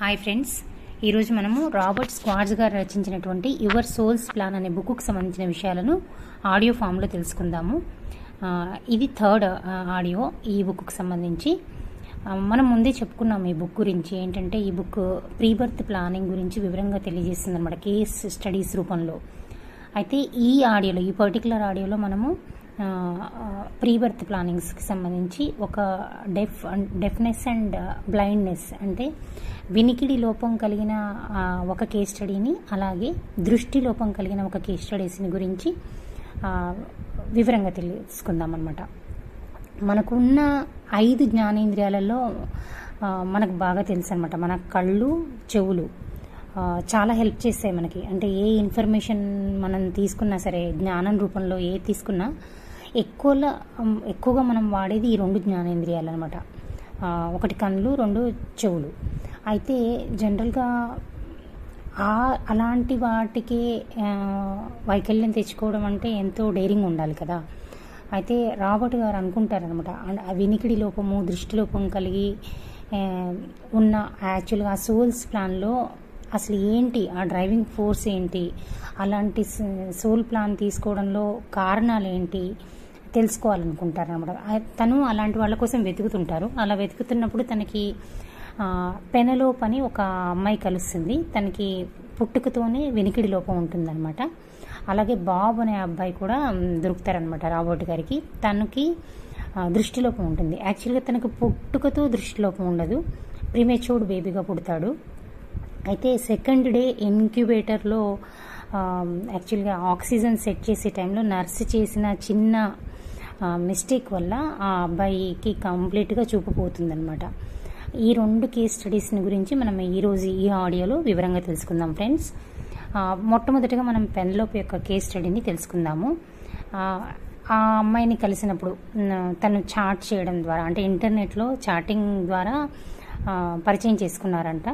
hi friends ఈరోజు మనము Robert Schwartz గారు రచించినటువంటి యువర్ సోల్స్ ప్లాన్ అనే బుక్కు సంబంధించిన విషయాలను ఆడియో ఫామ్లో తెలుసుకుందాము ఆ, ఇది థర్డ్ ఆడియో ఈ బుక్కు సంబంధించి ఆ, మనం ముందే చెప్పుకున్నాం ఈ బుక్ గురించి ఏంటంటే ఈ బుక్ ప్రీ బర్త్ ప్లానింగ్ గురించి వివరంగా తెలియజేస్తుంది అనమాట కేస్ స్టడీస్ రూపంలో అయితే ఈ ఆడియోలో ఈ పర్టికులర్ ఆడియోలో మనము ప్రీ బర్త్ ప్లానింగ్స్కి సంబంధించి ఒక డెఫ్ డెఫ్నెస్ అండ్ బ్లైండ్నెస్ అంటే వినికిడి లోపం కలిగిన ఆ, ఒక కేస్ స్టడీని అలాగే దృష్టి లోపం కలిగిన ఒక కేస్ స్టడీస్ని గురించి ఆ, వివరంగా తెలుసుకుందాం అనమాట మనకున్న ఐదు జ్ఞానేంద్రియాలలో ఆ, మనకు బాగా తెలుసు అనమాట మన కళ్ళు చెవులు ఆ, చాలా హెల్ప్ చేస్తాయి మనకి అంటే ఏ ఇన్ఫర్మేషన్ మనం తీసుకున్నా సరే జ్ఞానం రూపంలో ఏ తీసుకున్నా ఎక్కువలో ఎక్కువగా మనం వాడేది ఈ రెండు జ్ఞానేంద్రియాలు అనమాట ఒకటి కళ్ళు రెండు చెవులు అయితే జనరల్గా ఆ అలాంటి వాటికి ఆ, వైకల్యం తెచ్చుకోవడం అంటే ఎంతో డైరింగ్ ఉండాలి కదా అయితే రాబర్ట్ గారు అనుకుంటారనమాట ఆ వినికిడి లోపము దృష్టి లోపం కలిగి ఆ, ఉన్న యాక్చువల్గా ఆ సోల్స్ ప్లాన్లో అసలు ఏంటి ఆ డ్రైవింగ్ ఫోర్స్ ఏంటి అలాంటి సోల్ ప్లాన్ తీసుకోవడంలో కారణాలు ఏంటి తెలుసుకోవాలనుకుంటారు అనమాట తను అలాంటి వాళ్ళ కోసం వెతుకుతుంటారు అలా వెతుకుతున్నప్పుడు తనకి ఆ, పెనలోప్ అని ఒక అమ్మాయి కలుస్తుంది తనకి పుట్టుకతోనే వెనికిడి లోపం ఉంటుందన్నమాట అలాగే బాబు అనే అబ్బాయి కూడా మ్, దొరుకుతారనమాట రాబోట్ గారికి తనకి ఆ, దృష్టిలోపం ఉంటుంది యాక్చువల్గా తనకు పుట్టుకతో దృష్టిలోపం ఉండదు ప్రీమెచ్యూర్డ్ బేబీగా పుడతాడు అయితే సెకండ్ డే ఇన్క్యుబేటర్లో యాక్చువల్గా ఆక్సిజన్ సెట్ చేసే టైంలో నర్స్ చేసిన చిన్న మిస్టేక్ వల్ల ఆ అబ్బాయికి కంప్లీట్గా చూపు పోతుందన్నమాట ఈ రెండు కేస్ స్టడీస్ని గురించి మనం ఈరోజు ఈ ఆడియోలో వివరంగా తెలుసుకుందాం ఫ్రెండ్స్ ఆ, మొట్టమొదటిగా మనం పెన్లోప్ యొక్క కేస్ స్టడీని తెలుసుకుందాము ఆ, ఆ అమ్మాయిని కలిసినప్పుడు న- తను చాట్ చేయడం ద్వారా అంటే ఇంటర్నెట్లో చాటింగ్ ద్వారా ఆ, పరిచయం చేసుకున్నారంట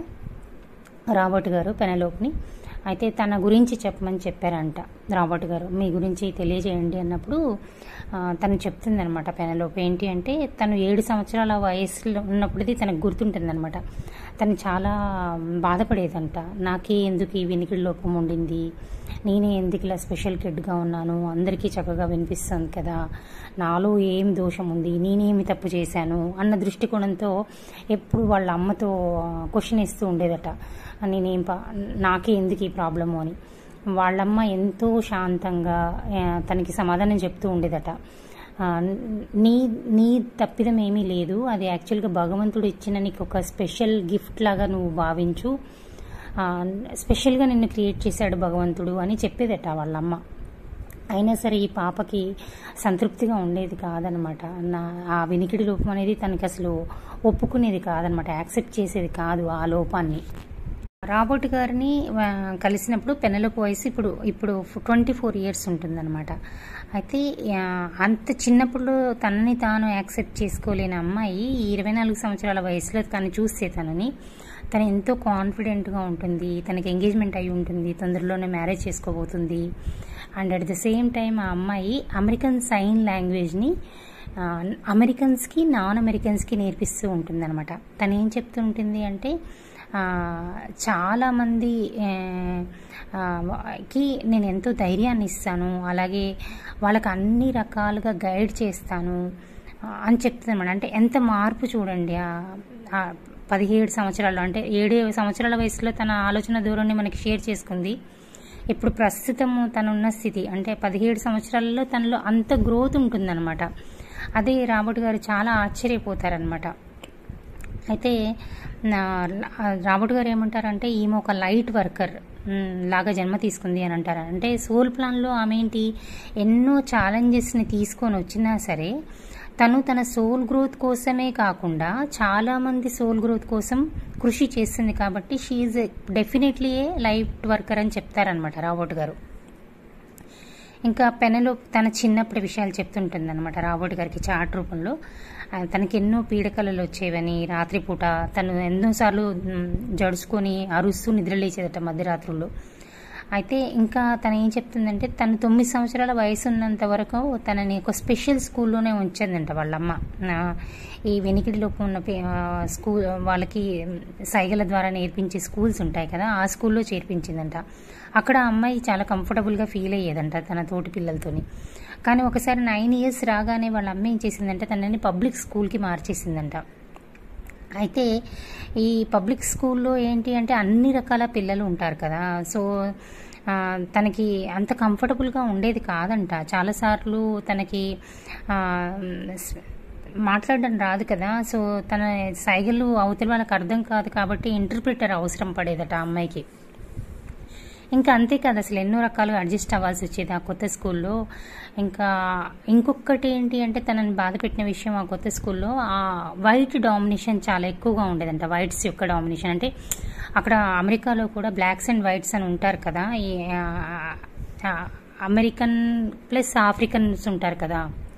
రాబర్ట్ గారు పెనలోప్ని అయితే తన గురించి చెప్పమని చెప్పారంట రాబర్ట్ గారు మీ గురించి తెలియజేయండి అన్నప్పుడు ఆ, తను చెప్తుందనమాట పెనలోప్ ఏంటి అంటే తను ఏడు సంవత్సరాల వయసులో ఉన్నప్పుడుది తనకు గుర్తుంటుందనమాట తను చాలా బాధపడేదంట నాకే ఎందుకు ఈ వినికిడి లోపం ఉండింది నేనే ఎందుకు ఇలా స్పెషల్ కిడ్గా ఉన్నాను అందరికీ చక్కగా వినిపిస్తుంది కదా నాలో ఏం దోషం ఉంది నేనేమి తప్పు చేశాను అన్న దృష్టికోణంతో ఎప్పుడు వాళ్ళ అమ్మతో క్వశ్చన్ ఇస్తూ ఉండేదట నేనేం పా నాకే ఎందుకు ఈ ప్రాబ్లము అని వాళ్ళమ్మ ఎంతో శాంతంగా ఆ, తనకి సమాధానం చెప్తూ ఉండేదట ఆ, నీ నీ తప్పిదం ఏమీ లేదు అది యాక్చువల్గా భగవంతుడు ఇచ్చిన నీకు ఒక స్పెషల్ గిఫ్ట్ లాగా నువ్వు భావించు ఆ, స్పెషల్గా నిన్ను క్రియేట్ చేశాడు భగవంతుడు అని చెప్పేదట వాళ్ళమ్మ అయినా సరే ఈ పాపకి సంతృప్తిగా ఉండేది కాదనమాట నా ఆ వినికిడి లోపం అనేది తనకి అసలు ఒప్పుకునేది కాదనమాట యాక్సెప్ట్ చేసేది కాదు ఆ లోపాన్ని రాబర్ట్ గారిని ఆ, కలిసినప్పుడు పెనలోపు వయసు ఇప్పుడు ఇప్పుడు ట్వంటీ ఫోర్ ఇయర్స్ ఉంటుందన్నమాట అయితే ఆ, అంత చిన్నప్పుడు తనని తాను యాక్సెప్ట్ చేసుకోలేని అమ్మాయి ఈ ఇరవై నాలుగు సంవత్సరాల వయసులో తను చూస్తే తనని తను ఎంతో కాన్ఫిడెంట్గా ఉంటుంది తనకి ఎంగేజ్మెంట్ అయి ఉంటుంది తొందరలోనే మ్యారేజ్ చేసుకోబోతుంది and at the same time ఆ అమ్మాయి అమెరికన్ సైన్ లాంగ్వేజ్ని ఆ, అమెరికన్స్కి నాన్ అమెరికన్స్కి నేర్పిస్తూ ఉంటుంది అనమాట తను ఏం చెప్తూ ఉంటుంది అంటే ఆ, చాలామంది ఆ, ఆ, కి నేను ఎంతో ధైర్యాన్ని ఇస్తాను అలాగే వాళ్ళకి అన్ని రకాలుగా గైడ్ చేస్తాను ఆ, అని చెప్తుంది అనమాట అంటే ఎంత మార్పు చూడండి ఆ- ఆ పదిహేడు సంవత్సరాలు అంటే ఏడు సంవత్సరాల వయసులో తన ఆలోచన ధోరణి మనకి షేర్ చేసుకుంది ఇప్పుడు ప్రస్తుతము తనున్న స్థితి అంటే పదిహేడు సంవత్సరాలలో తనలో అంత గ్రోత్ ఉంటుందన్నమాట అదే రాబర్ట్ గారు చాలా ఆశ్చర్యపోతారనమాట అయితే నా- రాబర్ట్ గారు ఏమంటారంటే ఈమె ఒక లైట్ వర్కర్ మ్, లాగా జన్మ తీసుకుంది అని అంటారు అంటే సోల్ ప్లాన్లో ఆమె ఏంటి ఎన్నో ఛాలెంజెస్ని తీసుకొని వచ్చినా సరే తను తన సోల్ గ్రోత్ కోసమే కాకుండా చాలామంది సోల్ గ్రోత్ కోసం కృషి చేస్తుంది కాబట్టి she definitely a light worker అని చెప్తారనమాట రాబర్ట్ గారు ఇంకా పెనలో తన చిన్నప్పటి విషయాలు చెప్తుంటుంది అనమాట రాబోట్ గారికి చాట్ రూపంలో ఆ, తనకి ఎన్నో పీడకలలు వచ్చేవని రాత్రిపూట తను ఎన్నోసార్లు మ్, జడుచుకొని అరుస్తూ నిద్రలేచేదట మధ్యరాత్రుల్లో అయితే ఇంకా తను ఏం చెప్తుందంటే తను తొమ్మిది సంవత్సరాల వయసు ఉన్నంత వరకు తనని ఒక స్పెషల్ స్కూల్లోనే ఉంచిందంట వాళ్ళమ్మ నా- ఈ వెనికిడి లోపం ఉన్న పే- ఆ, స్కూల్ వాళ్ళకి సైగల ద్వారా నేర్పించే స్కూల్స్ ఉంటాయి కదా ఆ స్కూల్లో చేర్పించిందంట అక్కడ ఆ అమ్మాయి చాలా కంఫర్టబుల్గా ఫీల్ అయ్యేదంట తన తోటి పిల్లలతోని కానీ ఒకసారి నైన్ ఇయర్స్ రాగానే వాళ్ళ అమ్మ ఏం చేసిందంటే తనని పబ్లిక్ స్కూల్కి మార్చేసిందంట అయితే ఈ పబ్లిక్ స్కూల్లో ఏంటి అంటే అన్ని రకాల పిల్లలు ఉంటారు కదా సో ఆ, తనకి అంత కంఫర్టబుల్గా ఉండేది కాదంట చాలాసార్లు తనకి ఆ, స్- మాట్లాడడం రాదు కదా సో తన సైగలు అవతల వాళ్ళకి అర్థం కాదు కాబట్టి ఇంటర్ప్రిటర్ అవసరం పడేదట ఆ అమ్మాయికి ఇంకా అంతే కాదు అసలు ఎన్నో రకాలుగా అడ్జస్ట్ అవ్వాల్సి వచ్చేది ఆ కొత్త స్కూల్లో ఇంకా ఇంకొకటి ఏంటి అంటే తనని బాధ పెట్టిన విషయం ఆ కొత్త స్కూల్లో ఆ వైట్ డామినేషన్ చాలా ఎక్కువగా ఉండేదంట వైట్స్ యొక్క డామినేషన్ అంటే అక్కడ అమెరికాలో కూడా బ్లాక్స్ అండ్ వైట్స్ అని ఉంటారు కదా ఈ ఆ, ఆ, అమెరికన్ ప్లస్ ఆఫ్రికన్స్ ఉంటారు కదా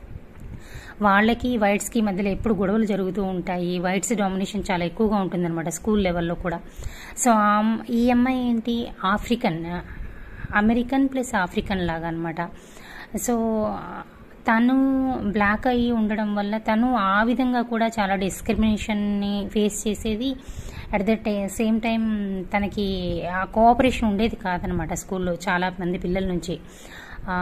వాళ్ళకి వైట్స్కి మధ్యలో ఎప్పుడు గొడవలు జరుగుతూ ఉంటాయి వైట్స్ డామినేషన్ చాలా ఎక్కువగా ఉంటుందన్నమాట స్కూల్ లెవెల్లో కూడా సో ఆ అమ్- ఈ అమ్మాయి ఏంటి ఆఫ్రికన్ అమెరికన్ ప్లస్ ఆఫ్రికన్ లాగా అనమాట సో తను బ్లాక్ అయ్యి ఉండడం వల్ల తను ఆ విధంగా కూడా చాలా డిస్క్రిమినేషన్ని ఫేస్ చేసేది at the tie same time తనకి ఆ కోఆపరేషన్ ఉండేది కాదనమాట స్కూల్లో చాలా మంది పిల్లల నుంచి ఆ,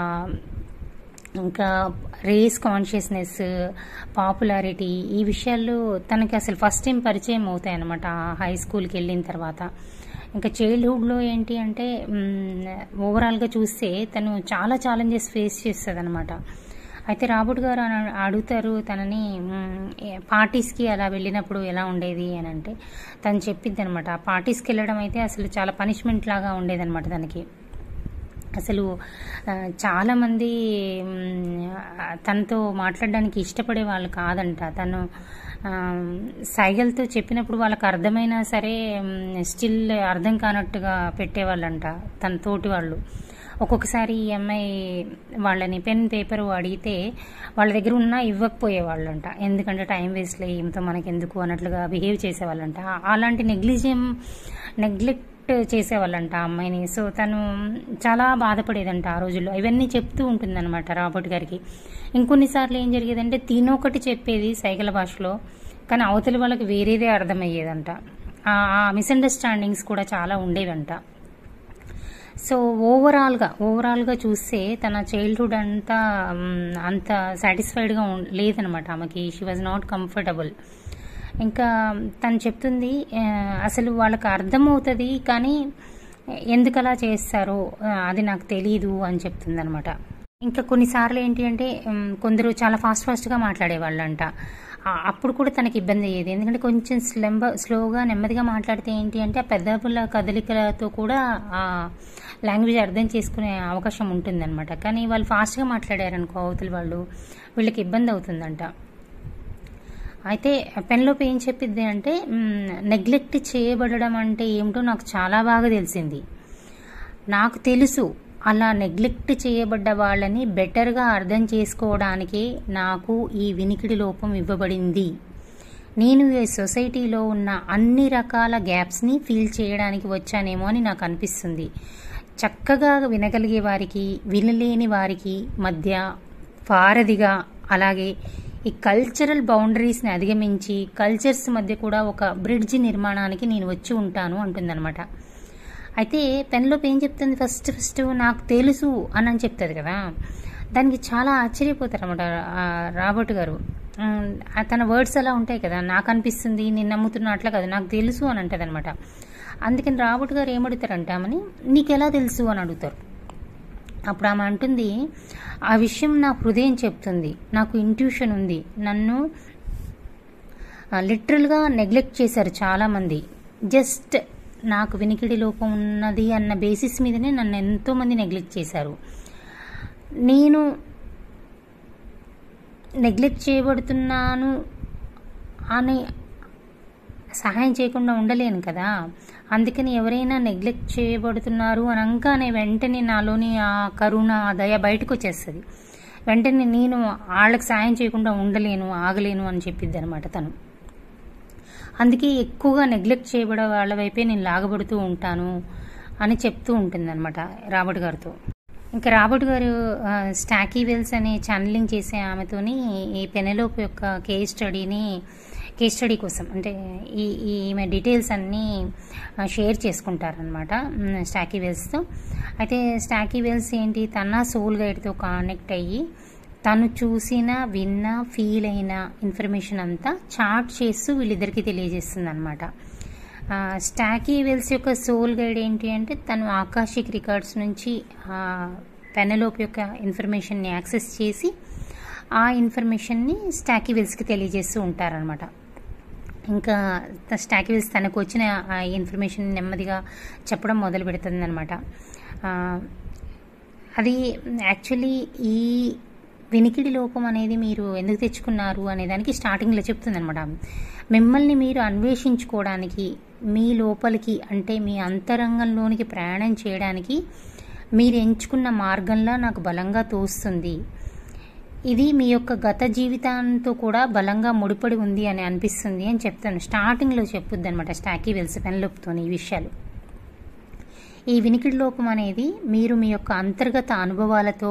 ఇంకా రేస్ కాన్షియస్నెస్ పాపులారిటీ ఈ విషయాల్లో తనకి అసలు ఫస్ట్ టైం పరిచయం అవుతాయి అనమాట హై స్కూల్కి వెళ్ళిన తర్వాత ఇంకా చైల్డ్హుడ్లో ఏంటి అంటే ఓవరాల్గా చూస్తే తను చాలా ఛాలెంజెస్ ఫేస్ చేస్తుంది అనమాట అయితే రాబర్ట్ గారు అన- అడుగుతారు తనని పార్టీస్కి అలా వెళ్ళినప్పుడు ఎలా ఉండేది అని అంటే తను చెప్పిద్ది అనమాట ఆ పార్టీస్కి వెళ్ళడం అయితే అసలు చాలా పనిష్మెంట్ లాగా ఉండేదన్నమాట తనకి అసలు ఆ, చాలామంది మ్, తనతో మాట్లాడడానికి ఇష్టపడే వాళ్ళు కాదంట తను ఆ, సైగలతో చెప్పినప్పుడు వాళ్ళకి అర్థమైనా సరే స్టిల్ అర్థం కానట్టుగా పెట్టేవాళ్ళంట తన తోటి వాళ్ళు ఒక్కొక్కసారి ఈ అమ్మాయి వాళ్ళని పెన్ పేపర్ అడిగితే వాళ్ళ దగ్గర ఉన్నా ఇవ్వకపోయేవాళ్ళంట ఎందుకంటే టైం వేస్ట్లే ఈమెతో మనకి ఎందుకు అన్నట్లుగా బిహేవ్ చేసేవాళ్ళంట అలాంటి నెగ్లిజియం నెగ్లెక్ట్ చేసేవాళ్ళంట ఆ అమ్మాయిని సో తను చాలా బాధపడేదంట ఆ రోజుల్లో ఇవన్నీ చెప్తూ ఉంటుందన్నమాట రాబర్ట్ గారికి ఇంకొన్నిసార్లు ఏం జరిగేదంటే తినొకటి చెప్పేది సైకిల్ భాషలో కానీ అవతలి వాళ్ళకి వేరేదే అర్థమయ్యేదంట ఆ మిస్అండర్స్టాండింగ్స్ కూడా చాలా ఉండేవంట సో ఓవరాల్గా ఓవరాల్గా చూస్తే తన చైల్డ్హుడ్ అంతా మ్, అంత సాటిస్ఫైడ్గా లేదనమాట ఆమెకి షీ వాజ్ నాట్ కంఫర్టబుల్ ఇంకా తను చెప్తుంది ఆ, అసలు వాళ్ళకి అర్థమవుతుంది కానీ ఎందుకు అలా చేస్తారో ఆ, అది నాకు తెలీదు అని చెప్తుంది అనమాట ఇంకా కొన్నిసార్లు ఏంటి అంటే ఉమ్, కొందరు చాలా ఫాస్ట్ ఫాస్ట్గా మాట్లాడేవాళ్ళంట ఆ, అప్పుడు కూడా తనకి ఇబ్బంది అయ్యేది ఎందుకంటే కొంచెం స్లెంబ స్లోగా నెమ్మదిగా మాట్లాడితే ఏంటి అంటే ఆ పెద్దపుల్ల కదలికలతో కూడా ఆ లాంగ్వేజ్ అర్థం చేసుకునే అవకాశం ఉంటుందన్నమాట కానీ వాళ్ళు ఫాస్ట్గా మాట్లాడారనుకో అవతల వాళ్ళు వీళ్ళకి ఇబ్బంది అవుతుందంట అయితే పెన్లోపు ఏం చెప్పిద్ది అంటే నెగ్లెక్ట్ చేయబడడం అంటే ఏమిటో నాకు చాలా బాగా తెలిసింది నాకు తెలుసు అలా నెగ్లెక్ట్ చేయబడ్డ వాళ్ళని బెటర్గా అర్థం చేసుకోవడానికి నాకు ఈ వినికిడి లోపం ఇవ్వబడింది నేను ఈ సొసైటీలో ఉన్న అన్ని రకాల గ్యాప్స్ని ఫీల్ చేయడానికి వచ్చానేమో అని నాకు అనిపిస్తుంది చక్కగా వినగలిగే వారికి వినలేని వారికి మధ్య వారధిగా అలాగే ఈ కల్చరల్ బౌండరీస్ని అధిగమించి కల్చర్స్ మధ్య కూడా ఒక బ్రిడ్జ్ నిర్మాణానికి నేను వచ్చి ఉంటాను అంటుందన్నమాట అయితే పెన్లోపు ఏం చెప్తుంది ఫస్ట్ ఫస్ట్ నాకు తెలుసు అని అని చెప్తుంది కదా దానికి చాలా ఆశ్చర్యపోతారు అనమాట రాబర్ట్ గారు ఉమ్, ఆ తన వర్డ్స్ అలా ఉంటాయి కదా నాకు అనిపిస్తుంది నేను నమ్ముతున్నా అట్లా కదా నాకు తెలుసు అని అంటది అనమాట అందుకని రాబర్ట్ గారు ఏమడుగుతారంటే ఆమెని నీకు ఎలా తెలుసు అని అడుగుతారు అప్పుడు ఆమె అంటుంది ఆ విషయం నా హృదయం చెప్తుంది నాకు ఇంట్యూషన్ ఉంది నన్ను లిటరల్గా నెగ్లెక్ట్ చేశారు చాలామంది జస్ట్ నాకు వినికిడి లోపం ఉన్నది అన్న బేసిస్ మీదనే నన్ను ఎంతోమంది నెగ్లెక్ట్ చేశారు నేను నెగ్లెక్ట్ చేయబడుతున్నాను అని సహాయం చేయకుండా ఉండలేను కదా అందుకని ఎవరైనా నెగ్లెక్ట్ చేయబడుతున్నారు అనగానే వెంటనే నాలోని ఆ కరుణ ఆ దయ బయటకు వచ్చేస్తుంది వెంటనే నేను వాళ్ళకి సాయం చేయకుండా ఉండలేను ఆగలేను అని చెప్పిద్ది అనమాట తను అందుకే ఎక్కువగా నెగ్లెక్ట్ చేయబడే వాళ్ళ వైపే నేను లాగబడుతూ ఉంటాను అని చెప్తూ ఉంటుందన్నమాట రాబర్ట్ గారితో ఇంకా రాబర్ట్ గారు ఆ, స్టాకీ వెల్స్ అనే ఛానలింగ్ చేసే ఆమెతోని ఈ పెనెలోప్ యొక్క కేస్ స్టడీని కేస్ స్టడీ కోసం అంటే ఈ ఈ ఈమె డీటెయిల్స్ అన్నీ ఆ, షేర్ చేసుకుంటారనమాట మ్, స్టాకీ వెల్స్తో అయితే స్టాకీ వెల్స్ ఏంటి తన సోల్ గైడ్తో కనెక్ట్ అయ్యి తను చూసిన విన్న ఫీల్ అయిన ఇన్ఫర్మేషన్ అంతా చార్ట్ చేస్తూ వీళ్ళిద్దరికీ తెలియజేస్తుంది అనమాట స్టాకీ వెల్స్ యొక్క సోల్ గైడ్ ఏంటి అంటే తను ఆకాశిక్ రికార్డ్స్ నుంచి పెనలోప్ యొక్క ఇన్ఫర్మేషన్ని యాక్సెస్ చేసి ఆ ఇన్ఫర్మేషన్ని స్టాకీ వెల్స్కి తెలియజేస్తూ ఉంటారనమాట ఇంకా స్టాకీ వెల్స్ తనకు వచ్చిన ఆ ఇన్ఫర్మేషన్ నెమ్మదిగా చెప్పడం మొదలు పెడుతుంది అనమాట అది యాక్చువల్లీ ఈ వినికిడి లోపం అనేది మీరు ఎందుకు తెచ్చుకున్నారు అనే దానికి స్టార్టింగ్లో చెప్తుంది అనమాట మిమ్మల్ని మీరు అన్వేషించుకోవడానికి మీ లోపలికి అంటే మీ అంతరంగంలోనికి ప్రయాణం చేయడానికి మీరు ఎంచుకున్న మార్గంలో నాకు బలంగా తోస్తుంది ఇది మీ యొక్క గత జీవితంతో కూడా బలంగా ముడిపడి ఉంది అని అనిపిస్తుంది అని చెప్తాను స్టార్టింగ్లో చెప్పుద్ది అనమాట స్టాకీ వెల్స్ పెన్లొప్తో ఈ విషయాలు ఈ వినికిడి లోపం అనేది మీరు మీ యొక్క అంతర్గత అనుభవాలతో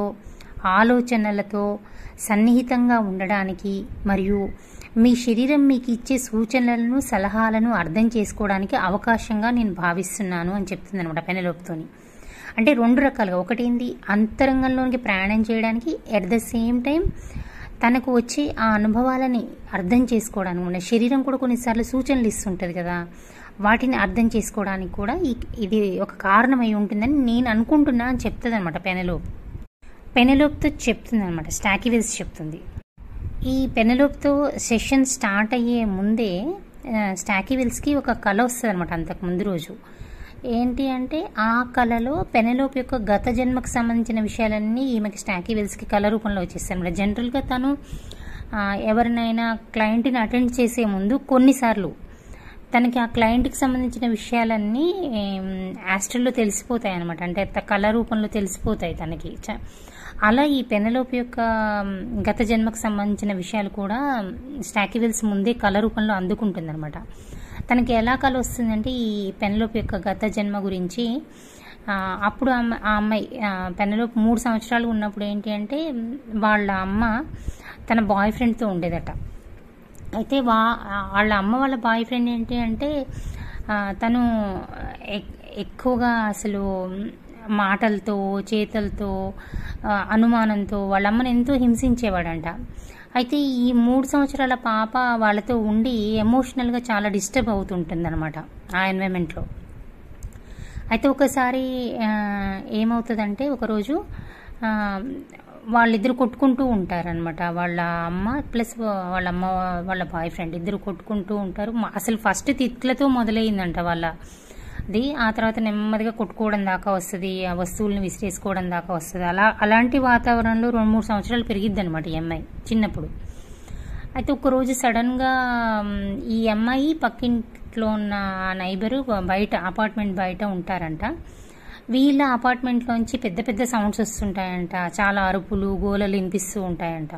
ఆలోచనలతో సన్నిహితంగా ఉండడానికి మరియు మీ శరీరం మీకు ఇచ్చే సూచనలను సలహాలను అర్థం చేసుకోవడానికి అవకాశంగా నేను భావిస్తున్నాను అని చెప్తుంది అనమాట పెనలోపుతోని అంటే రెండు రకాలుగా ఒకటి ఏంది అంతరంగంలోనికి ప్రయాణం చేయడానికి ఎట్ ద సేమ్ టైం తనకు వచ్చే ఆ అనుభవాలని అర్థం చేసుకోవడానికి మన శరీరం కూడా కొన్నిసార్లు సూచనలు ఇస్తుంటుంది కదా వాటిని అర్థం చేసుకోవడానికి కూడా ఈ ఇది ఒక కారణమై ఉంటుందని నేను అనుకుంటున్నా అని చెప్తుంది అనమాట పెనలోప్ పెనలోప్తో చెప్తుంది అనమాట స్టాకివిల్స్ చెప్తుంది ఈ పెనలోప్తో సెషన్ స్టార్ట్ అయ్యే ముందే స్టాకివిల్స్కి ఒక కళ వస్తుంది అనమాట అంతకు ముందు రోజు ఏంటి అంటే ఆ కళలో పెనలోప్ యొక్క గత జన్మకు సంబంధించిన విషయాలన్నీ ఈమెకి స్టాకీ వెల్స్కి కళ రూపంలో వచ్చేస్తాయి అనమాట జనరల్గా తను ఆ, ఎవరినైనా క్లయింట్ని అటెండ్ చేసే ముందు కొన్నిసార్లు తనకి ఆ క్లయింట్కి సంబంధించిన విషయాలన్నీ యాస్ట్రల్లో తెలిసిపోతాయి అనమాట అంటే త- కళ రూపంలో తెలిసిపోతాయి తనకి చ- అలా ఈ పెనలోప్ యొక్క మ్, గత జన్మకు సంబంధించిన విషయాలు కూడా స్టాకివెల్స్ ముందే కళ రూపంలో అందుకుంటుందన్నమాట తనకి ఎలా కళ వస్తుందంటే ఈ పెనలోప్ యొక్క గత జన్మ గురించి ఆ, అప్పుడు ఆ అమ్మ- ఆ అమ్మాయి ఆ, పెనలోప్ మూడు సంవత్సరాలు ఉన్నప్పుడు ఏంటి అంటే మ్, వాళ్ళ అమ్మ తన బాయ్ ఫ్రెండ్తో ఉండేదట అయితే వా వాళ్ళ అమ్మ వాళ్ళ బాయ్ ఫ్రెండ్ ఏంటి అంటే ఆ, తను ఎక్- ఎక్కువగా అసలు మాటలతో చేతలతో ఆ, అనుమానంతో వాళ్ళ అమ్మని ఎంతో హింసించేవాడంట అయితే ఈ మూడు సంవత్సరాల పాప వాళ్ళతో ఉండి ఎమోషనల్గా చాలా డిస్టర్బ్ అవుతుంటుంది అనమాట ఆ ఎన్వైరన్మెంట్లో అయితే ఒకసారి ఆ, ఏమవుతుందంటే ఒకరోజు ఆ, వాళ్ళిద్దరు కొట్టుకుంటూ ఉంటారనమాట వాళ్ళ అమ్మ ప్లస్ వాళ్ళ అమ్మ వాళ్ళ బాయ్ ఫ్రెండ్ ఇద్దరు కొట్టుకుంటూ ఉంటారు మ- అసలు ఫస్ట్ తిట్లతో మొదలైందంట వాళ్ళ అది ఆ తర్వాత నెమ్మదిగా కొట్టుకోవడం దాకా వస్తుంది ఆ వస్తువులను విసిరేసుకోవడం దాకా వస్తుంది అలా అలాంటి వాతావరణంలో రెండు మూడు సంవత్సరాలు పెరిగిద్ది అనమాట ఈ అమ్మాయి చిన్నప్పుడు అయితే ఒకరోజు సడన్గా మ్, ఈ అమ్మాయి పక్కింట్లో ఉన్న ఆ నైబరు బయట అపార్ట్మెంట్ బయట ఉంటారంట వీళ్ళ అపార్ట్మెంట్లోంచి పెద్ద పెద్ద సౌండ్స్ వస్తుంటాయంట చాలా అరుపులు గోలలు వినిపిస్తూ ఉంటాయంట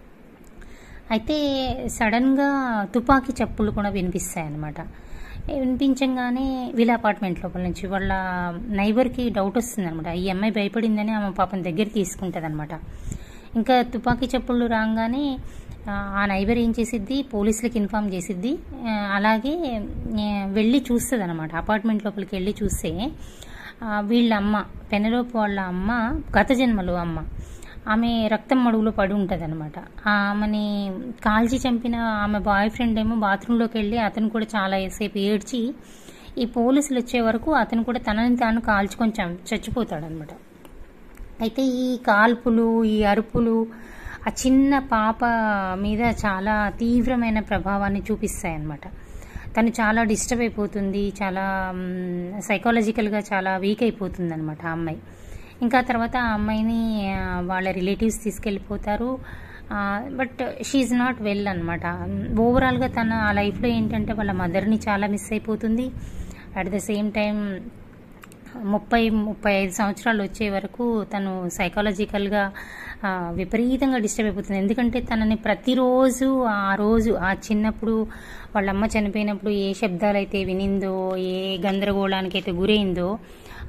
అయితే సడన్గా తుపాకీ చప్పులు కూడా వినిపిస్తాయి అన్నమాట వినిపించగానే వీళ్ళ అపార్ట్మెంట్ లోపల నుంచి వాళ్ళ నైబర్కి డౌట్ వస్తుంది అనమాట ఈ అమ్మాయి భయపడిందని ఆమె పాపం దగ్గర తీసుకుంటుంది అనమాట ఇంకా తుపాకీ చప్పుళ్ళు రాగానే ఆ, ఆ నైబర్ ఏం చేసిద్ది పోలీసులకు ఇన్ఫామ్ చేసిద్ది ఆ, అలాగే ఆ, వెళ్ళి చూస్తుంది అనమాట అపార్ట్మెంట్ లోపలికి వెళ్ళి చూస్తే ఆ, వీళ్ళ అమ్మ పెనలోపు వాళ్ళ అమ్మ గత జన్మలో అమ్మ ఆమె రక్తం మడుగులో పడి ఉంటుంది అనమాట ఆమెని కాల్చి చంపిన ఆమె బాయ్ ఫ్రెండ్ ఏమో బాత్రూంలోకి వెళ్ళి అతను కూడా చాలా సేపు ఏడ్చి ఈ పోలీసులు వచ్చే వరకు అతను కూడా తనని తాను కాల్చుకొని చం చచ్చిపోతాడనమాట అయితే ఈ కాల్పులు ఈ అరుపులు ఆ చిన్న పాప మీద చాలా తీవ్రమైన ప్రభావాన్ని చూపిస్తాయి అన్నమాట తను చాలా డిస్టర్బ్ అయిపోతుంది చాలా సైకాలజికల్గా చాలా వీక్ అయిపోతుంది అనమాట ఆ అమ్మాయి ఇంకా తర్వాత ఆ అమ్మాయిని ఆ, వాళ్ళ రిలేటివ్స్ తీసుకెళ్ళిపోతారు బట్ షీఈ్ నాట్ వెల్ అనమాట ఓవరాల్గా తన ఆ లైఫ్లో ఏంటంటే వాళ్ళ మదర్ని చాలా మిస్ అయిపోతుంది అట్ ద సేమ్ టైం ముప్పై ముప్పై ఐదు సంవత్సరాలు వచ్చే వరకు తను సైకాలజికల్గా ఆ, విపరీతంగా డిస్టర్బ్ అయిపోతుంది ఎందుకంటే తనని ప్రతిరోజు ఆ రోజు ఆ చిన్నప్పుడు వాళ్ళ అమ్మ చనిపోయినప్పుడు ఏ శబ్దాలు అయితే వినిందో ఏ గందరగోళానికి అయితే గురైందో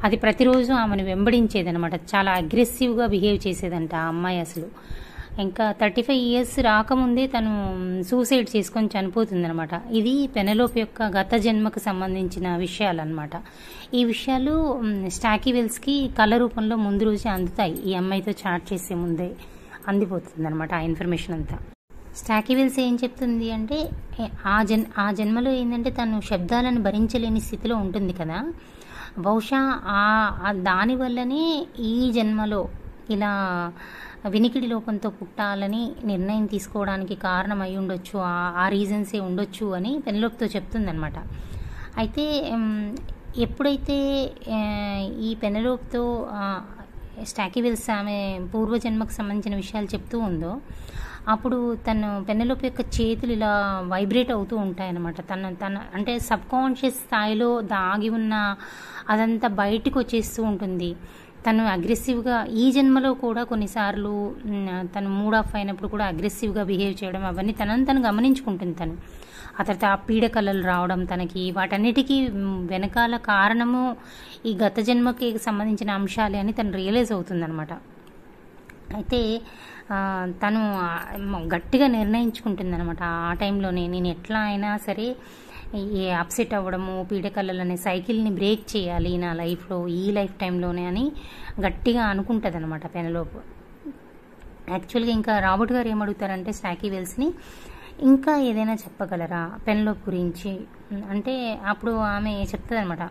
అది ప్రతిరోజు ఆమెను వెంబడించేదనమాట చాలా అగ్రెసివ్గా బిహేవ్ చేసేదంట ఆ అమ్మాయి అసలు ఇంకా థర్టీ ఫైవ్ ఇయర్స్ రాకముందే తను సూసైడ్ చేసుకొని చనిపోతుందనమాట ఇది పెనలోప్ యొక్క గత జన్మకు సంబంధించిన విషయాలన్నమాట ఈ విషయాలు స్టాకీ వెల్స్కి కళ రూపంలో ముందు రోజే అందుతాయి ఈ అమ్మాయితో చాట్ చేసే ముందే అందిపోతుంది అనమాట ఆ ఇన్ఫర్మేషన్ అంతా స్టాకీ వెల్స్ ఏం చెప్తుంది అంటే ఆ జన్ ఆ జన్మలో ఏంటంటే తను శబ్దాలను భరించలేని స్థితిలో ఉంటుంది కదా బహుశా ఆ దానివల్లనే ఈ జన్మలో ఇలా వినికిడి లోపంతో పుట్టాలని నిర్ణయం తీసుకోవడానికి కారణం అయి ఉండొచ్చు ఆ రీజన్సే ఉండొచ్చు అని పెన్లోప్తో చెప్తుందనమాట అయితే ఎప్పుడైతే ఈ పెనలోప్తో స్టాకీ విల్స్ ఆమె పూర్వజన్మకు సంబంధించిన విషయాలు చెప్తూ ఉందో అప్పుడు తను పెన్నలోపు యొక్క చేతులు ఇలా వైబ్రేట్ అవుతూ ఉంటాయన్నమాట తన తన అంటే సబ్ కాన్షియస్ స్థాయిలో దాగి ఉన్న అదంతా బయటకు వచ్చేస్తూ ఉంటుంది తను అగ్రెసివ్గా ఈ జన్మలో కూడా కొన్నిసార్లు తను మూడ్ ఆఫ్ అయినప్పుడు కూడా అగ్రెసివ్గా బిహేవ్ చేయడం అవన్నీ తనని తను గమనించుకుంటుంది తను ఆ తర్వాత ఆ పీడకలలు రావడం తనకి వాటన్నిటికీ వెనకాల కారణము ఈ గత జన్మకి సంబంధించిన అంశాలే అని తను రియలైజ్ అవుతుందన్నమాట అయితే తను గట్టిగా నిర్ణయించుకుంటుంది అనమాట ఆ టైంలోనే నేను ఎట్లా అయినా సరే ఈ అప్సెట్ అవ్వడము పీడకలలు అనే సైకిల్ని బ్రేక్ చేయాలి నా లైఫ్లో ఈ లైఫ్ టైంలోనే అని గట్టిగా అనుకుంటుంది అనమాట పెనలోపు యాక్చువల్గా ఇంకా రాబర్ట్ గారు ఏమడుగుతారంటే స్టాకీ వెల్స్ని ఇంకా ఏదైనా చెప్పగలరా పెన్లోప్ గురించి అంటే అప్పుడు ఆమె చెప్తుంది అనమాట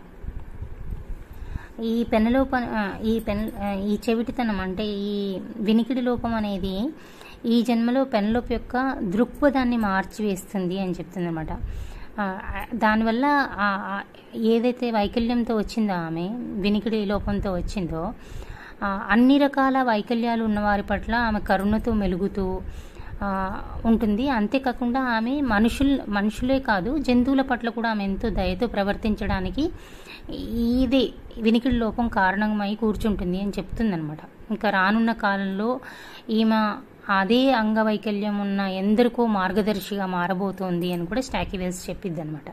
ఈ పెనలోప ఈ పెన్ ఈ చెవిటితనం అంటే ఈ వినికిడి లోపం అనేది ఈ జన్మలో పెన్లోప్ యొక్క దృక్పథాన్ని మార్చివేస్తుంది అని చెప్తుంది అనమాట దానివల్ల ఏదైతే వైకల్యంతో వచ్చిందో ఆమె వినికిడి లోపంతో వచ్చిందో అన్ని రకాల వైకల్యాలు ఉన్నవారి పట్ల ఆమె కరుణతో మెలుగుతూ ఉంటుంది అంతేకాకుండా ఆమె మనుషుల్ మనుషులే కాదు జంతువుల పట్ల కూడా ఆమె ఎంతో దయతో ప్రవర్తించడానికి ఇదే వినికిడి లోపం కారణమై కూర్చుంటుంది అని చెప్తుందనమాట ఇంకా రానున్న కాలంలో ఈమె అదే అంగవైకల్యం ఉన్న ఎందరికో మార్గదర్శిగా మారబోతోంది అని కూడా స్టాకీ వెల్స్ చెప్పిద్ది అనమాట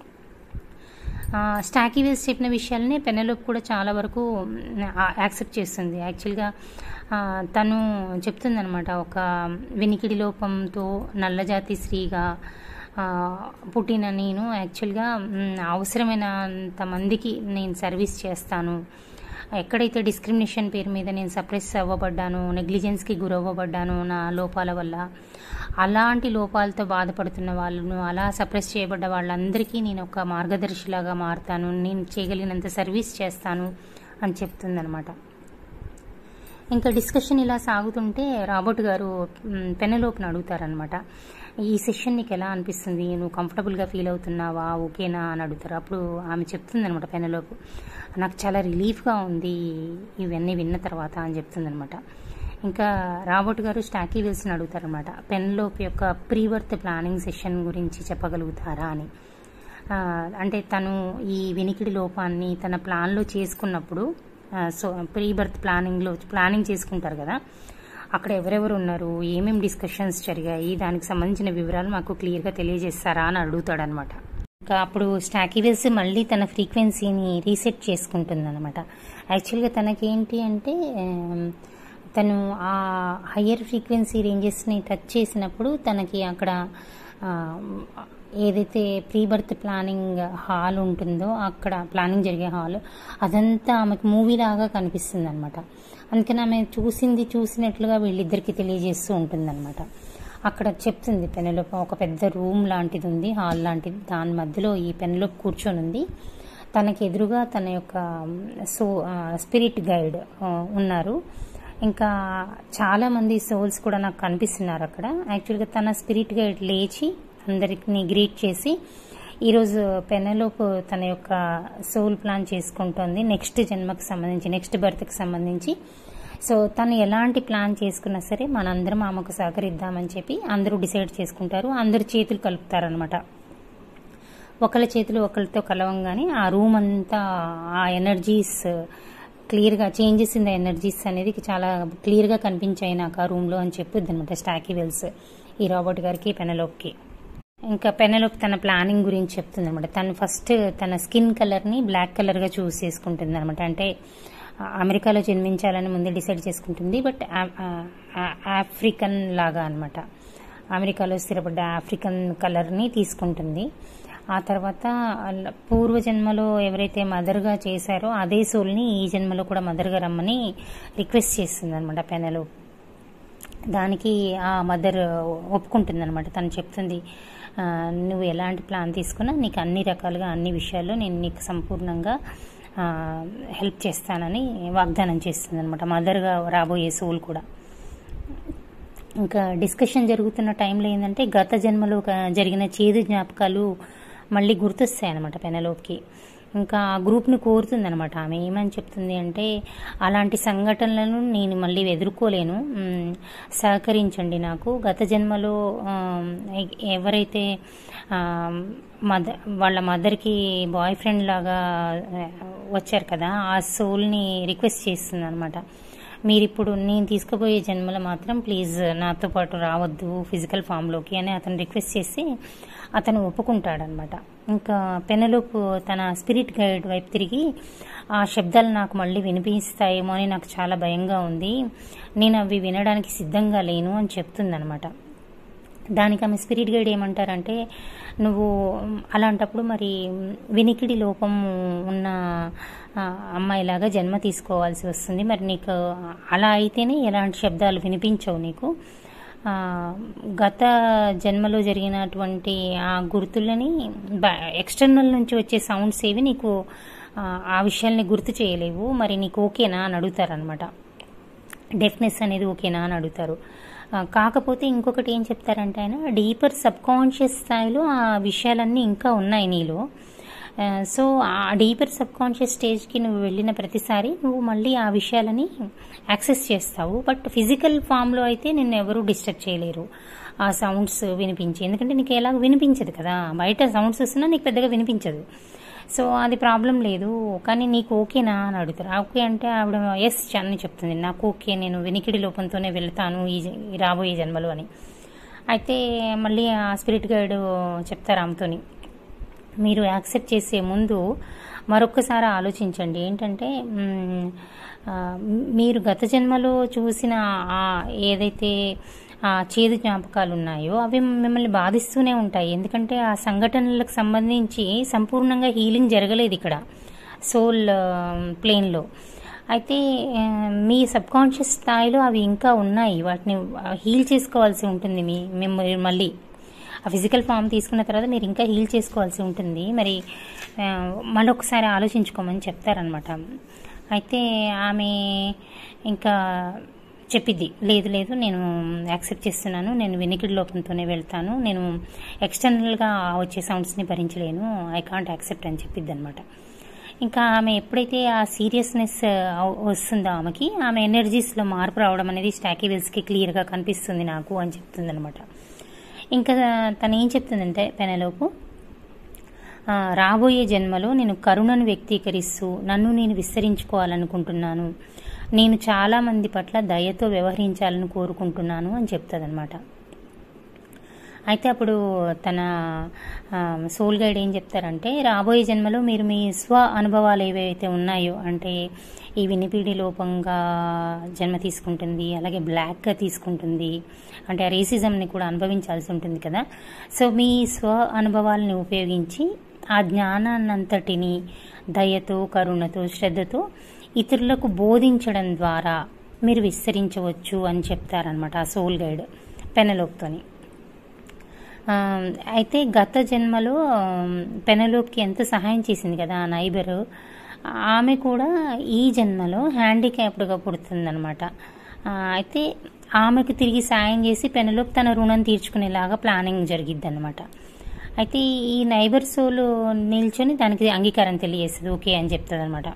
స్టాకీ వెల్స్ చెప్పిన విషయాలనే పెనలోప్ కూడా చాలా వరకు యాక్సెప్ట్ చేస్తుంది యాక్చువల్గా తను చెప్తుందనమాట ఒక వినికిడి లోపంతో నల్లజాతి స్త్రీగా పుట్టిన నేను యాక్చువల్గా అవసరమైనంత మందికి నేను సర్వీస్ చేస్తాను ఎక్కడైతే డిస్క్రిమినేషన్ పేరు మీద నేను సప్రెస్ అవ్వబడ్డాను నెగ్లిజెన్స్కి గురవ్వబడ్డాను నా లోపాల వల్ల అలాంటి లోపాలతో బాధపడుతున్న వాళ్ళను అలా సప్రెస్ చేయబడ్డ వాళ్ళందరికీ నేను ఒక మార్గదర్శిలాగా మారుతాను నేను చేయగలిగినంత సర్వీస్ చేస్తాను అని చెప్తుందనమాట ఇంకా డిస్కషన్ ఇలా సాగుతుంటే రాబర్ట్ గారు పెనలోపుని అడుగుతారనమాట ఈ సెషన్ నీకు ఎలా అనిపిస్తుంది నువ్వు కంఫర్టబుల్గా ఫీల్ అవుతున్నావా ఓకేనా అని అడుగుతారు అప్పుడు ఆమె చెప్తుంది అనమాట పెనలోపు నాకు చాలా రిలీఫ్గా ఉంది ఇవన్నీ విన్న తర్వాత అని చెప్తుంది అనమాట ఇంకా రాబర్ట్ గారు స్టాకీ విల్స్ని అడుగుతారనమాట పెన్లోప్ యొక్క ప్రీవర్త్ ప్లానింగ్ సెషన్ గురించి చెప్పగలుగుతారా అని అంటే తను ఈ వినికిడి లోపాన్ని తన ప్లాన్లో చేసుకున్నప్పుడు సో ప్రీ బర్త్ ప్లానింగ్లో ప్లానింగ్ చేసుకుంటారు కదా అక్కడ ఎవరెవరు ఉన్నారు ఏమేమి డిస్కషన్స్ జరిగాయి దానికి సంబంధించిన వివరాలు మాకు క్లియర్గా తెలియజేస్తారా అని అడుగుతాడనమాట ఇంకా అప్పుడు స్టాకీవెల్స్ మళ్ళీ తన ఫ్రీక్వెన్సీని రీసెట్ చేసుకుంటుంది అనమాట యాక్చువల్గా తనకేంటి అంటే తను ఆ హయ్యర్ ఫ్రీక్వెన్సీ రేంజెస్ని టచ్ చేసినప్పుడు తనకి అక్కడ ఏదైతే ప్రీ బర్త్ ప్లానింగ్ హాల్ ఉంటుందో అక్కడ ప్లానింగ్ జరిగే హాల్ అదంతా ఆమెకు మూవీ లాగా కనిపిస్తుంది అనమాట అందుకని ఆమె చూసింది చూసినట్లుగా వీళ్ళిద్దరికి తెలియజేస్తూ ఉంటుందన్నమాట అక్కడ చెప్తుంది పెనలోప్ ఒక పెద్ద రూమ్ లాంటిది ఉంది హాల్ లాంటిది దాని మధ్యలో ఈ పెనలోప్ కూర్చొని ఉంది తనకి ఎదురుగా తన యొక్క సో స్పిరిట్ గైడ్ ఉన్నారు ఇంకా చాలా మంది సోల్స్ కూడా నాకు కనిపిస్తున్నారు అక్కడ యాక్చువల్గా తన స్పిరిట్ గైడ్ లేచి అందరిని గ్రీట్ చేసి ఈరోజు పెనలోప్ తన యొక్క సోల్ ప్లాన్ చేసుకుంటోంది నెక్స్ట్ జన్మకు సంబంధించి నెక్స్ట్ బర్త్కి సంబంధించి సో తను ఎలాంటి ప్లాన్ చేసుకున్నా సరే మనందరం ఆమెకు సహకరిద్దామని చెప్పి అందరూ డిసైడ్ చేసుకుంటారు అందరు చేతులు కలుపుతారనమాట ఒకళ్ళ చేతులు ఒకరితో కలవంగానే ఆ రూమ్ అంతా ఆ ఎనర్జీస్ క్లియర్గా చేంజెస్ ఇన్ ద ఎనర్జీస్ అనేది చాలా క్లియర్గా కనిపించాయి నాకు ఆ రూమ్లో అని చెప్పొద్దు అనమాట స్టాకీ వెల్స్ ఈ రాబర్ట్ గారికి పెనలోప్కి ఇంకా పెనలోప్ తన ప్లానింగ్ గురించి చెప్తుంది అనమాట తను ఫస్ట్ తన స్కిన్ కలర్ని బ్లాక్ కలర్గా చూస్ చేసుకుంటుంది అనమాట అంటే ఆ, అమెరికాలో జన్మించాలని ముందే డిసైడ్ చేసుకుంటుంది బట్ ఆ- ఆ- ఆ- ఆఫ్రికన్ లాగా అనమాట అమెరికాలో స్థిరపడ్డ ఆఫ్రికన్ కలర్ని తీసుకుంటుంది ఆ తర్వాత అల్ల- పూర్వజన్మలో ఎవరైతే మదర్గా చేశారో అదే సోల్ని ఈ జన్మలో కూడా మదర్గా రమ్మని రిక్వెస్ట్ చేస్తుంది అనమాట పెనలో దానికి ఆ మదర్ ఒప్పుకుంటుంది అనమాట తను చెప్తుంది ఆ, నువ్వు ఎలాంటి ప్లాన్ తీసుకున్నా నీకు అన్ని రకాలుగా అన్ని విషయాల్లో నేను నీకు సంపూర్ణంగా ఆ, హెల్ప్ చేస్తానని వాగ్దానం చేస్తుంది అనమాట మదర్గా రాబోయే సోల్ కూడా ఇంకా డిస్కషన్ జరుగుతున్న టైంలో ఏంటంటే గత జన్మలో ఒక జరిగిన చేదు జ్ఞాపకాలు మళ్ళీ గుర్తొస్తాయి అనమాట పెనలోకి ఇంకా ఆ గ్రూప్ని కోరుతుంది అనమాట ఆమె ఏమని చెప్తుంది అంటే అలాంటి సంఘటనలను నేను మళ్ళీ ఎదుర్కోలేను మ్, సహకరించండి నాకు గత జన్మలో ఆ, ఎ- ఎవరైతే ఆ, మదర్ వాళ్ళ మదర్కి బాయ్ ఫ్రెండ్ లాగా ఆ, వచ్చారు కదా ఆ సోల్ని రిక్వెస్ట్ చేస్తుంది అనమాట మీరు ఇప్పుడు నేను తీసుకుపోయే జన్మలో మాత్రం ప్లీజ్ నాతో పాటు రావద్దు ఫిజికల్ ఫామ్లోకి అని అతను రిక్వెస్ట్ చేసి అతను ఒప్పుకుంటాడనమాట ఇంకా పెనలోపు తన స్పిరిట్ గైడ్ వైపు తిరిగి ఆ శబ్దాలు నాకు మళ్ళీ వినిపిస్తాయేమో అని నాకు చాలా భయంగా ఉంది నేను అవి వినడానికి సిద్ధంగా లేను అని చెప్తుందనమాట దానికి ఆమె స్పిరిట్ గైడ్ ఏమంటారంటే నువ్వు అలాంటప్పుడు మరి వినికిడి లోపం ఉన్న ఆ, అమ్మాయిలాగా జన్మ తీసుకోవాల్సి వస్తుంది మరి నీకు అలా అయితేనే ఎలాంటి శబ్దాలు వినిపించవు నీకు ఆ, గత జన్మలో జరిగినటువంటి ఆ గుర్తులని ఎక్స్టర్నల్ నుంచి వచ్చే సౌండ్స్ ఏవి నీకు ఆ, ఆ విషయాల్ని గుర్తు చేయలేవు మరి నీకు ఓకేనా అని అడుగుతారనమాట డెఫ్నెస్ అనేది ఓకేనా అని అడుగుతారు ఆ, కాకపోతే ఇంకొకటి ఏం చెప్తారంటే ఆయన డీపర్ సబ్ కాన్షియస్ స్థాయిలో ఆ విషయాలన్నీ ఇంకా ఉన్నాయి నీలో ఆ, సో ఆ డీపర్ సబ్ కాన్షియస్ స్టేజ్కి నువ్వు వెళ్ళిన ప్రతిసారి నువ్వు మళ్ళీ ఆ విషయాలని యాక్సెస్ చేస్తావు బట్ ఫిజికల్ ఫామ్లో అయితే నిన్ను ఎవరూ డిస్టర్బ్ చేయలేరు ఆ సౌండ్స్ వినిపించి ఎందుకంటే నీకు ఎలాగ వినిపించదు కదా బయట సౌండ్స్ వస్తున్నా నీకు పెద్దగా వినిపించదు సో అది ప్రాబ్లం లేదు కానీ నీకు ఓకేనా అని అడుగుతారు ఓకే అంటే ఆవిడ ఎస్ అని చెప్తుంది నాకు ఓకే నేను వినికిడి లోపంతోనే వెళ్తాను ఈ జ- ఈ రాబోయే జన్మలో అని అయితే మళ్ళీ ఆ స్పిరిట్ గైడ్ చెప్తారు ఆమెతోని మీరు యాక్సెప్ట్ చేసే ముందు మరొక్కసారి ఆలోచించండి ఏంటంటే మ్, ఆ, మీరు గత జన్మలో చూసిన ఆ ఏదైతే ఆ చేదు జ్ఞాపకాలు ఉన్నాయో అవి మిమ్మల్ని బాధిస్తూనే ఉంటాయి ఎందుకంటే ఆ సంఘటనలకు సంబంధించి సంపూర్ణంగా హీలింగ్ జరగలేదు ఇక్కడ సోల్ ప్లేన్లో అయితే ఆ, మీ సబ్ కాన్షియస్ స్థాయిలో అవి ఇంకా ఉన్నాయి వాటిని హీల్ చేసుకోవాల్సి ఉంటుంది మీ మిమ్మల్ని మళ్ళీ ఆ ఫిజికల్ ఫామ్ తీసుకున్న తర్వాత మీరు ఇంకా హీల్ చేసుకోవాల్సి ఉంటుంది మరి ఆ, మళ్ళొకసారి ఆలోచించుకోమని చెప్తారనమాట అయితే ఆమె ఇంకా చెప్పిద్ది లేదు లేదు నేను యాక్సెప్ట్ చేస్తున్నాను నేను వినికిడి లోపంతోనే వెళ్తాను నేను ఎక్స్టర్నల్గా వచ్చే సౌండ్స్ని భరించలేను ఐ కాంట్ యాక్సెప్ట్ అని చెప్పిద్ది అనమాట ఇంకా ఆమె ఎప్పుడైతే ఆ సీరియస్నెస్ వస్తుందో ఆమెకి ఆమె ఎనర్జీస్లో మార్పు రావడం అనేది స్టాకీ విల్స్కి క్లియర్గా కనిపిస్తుంది నాకు అని చెప్తుంది అనమాట ఇంకా తను ఏం చెప్తుందంటే పెనలోపు ఆ, రాబోయే జన్మలో నేను కరుణను వ్యక్తీకరిస్తూ నన్ను నేను విస్తరించుకోవాలనుకుంటున్నాను నేను చాలా మంది పట్ల దయతో వ్యవహరించాలని కోరుకుంటున్నాను అని చెప్తుందనమాట అయితే అప్పుడు తన ఆ, సోల్ గైడ్ ఏం చెప్తారంటే రాబోయే జన్మలో మీరు మీ స్వ అనుభవాలు ఏవైతే ఉన్నాయో అంటే ఈ వినిపిడి లోపంగా జన్మ తీసుకుంటుంది అలాగే బ్లాక్గా తీసుకుంటుంది అంటే ఆ రేసిజంని కూడా అనుభవించాల్సి ఉంటుంది కదా సో మీ స్వ అనుభవాలని ఉపయోగించి ఆ జ్ఞానాన్నంతటిని దయతో కరుణతో శ్రద్ధతో ఇతరులకు బోధించడం ద్వారా మీరు విస్తరించవచ్చు అని చెప్తారనమాట ఆ సోల్ గైడ్ పెనలోక్తోని ఆ, అయితే గత జన్మలో పెనలోకి ఎంత సహాయం చేసింది కదా ఆ నైబరు ఆమె కూడా ఈ జన్మలో హ్యాండిక్యాప్డ్గా పుడుతుందనమాట ఆ, అయితే ఆమెకు తిరిగి సాయం చేసి పెనలోకి తన రుణం తీర్చుకునేలాగా ప్లానింగ్ జరిగిద్ది అనమాట అయితే ఈ నైబర్ సోలు నిల్చొని దానికి అంగీకారం తెలియజేస్తుంది ఓకే అని చెప్తుంది అనమాట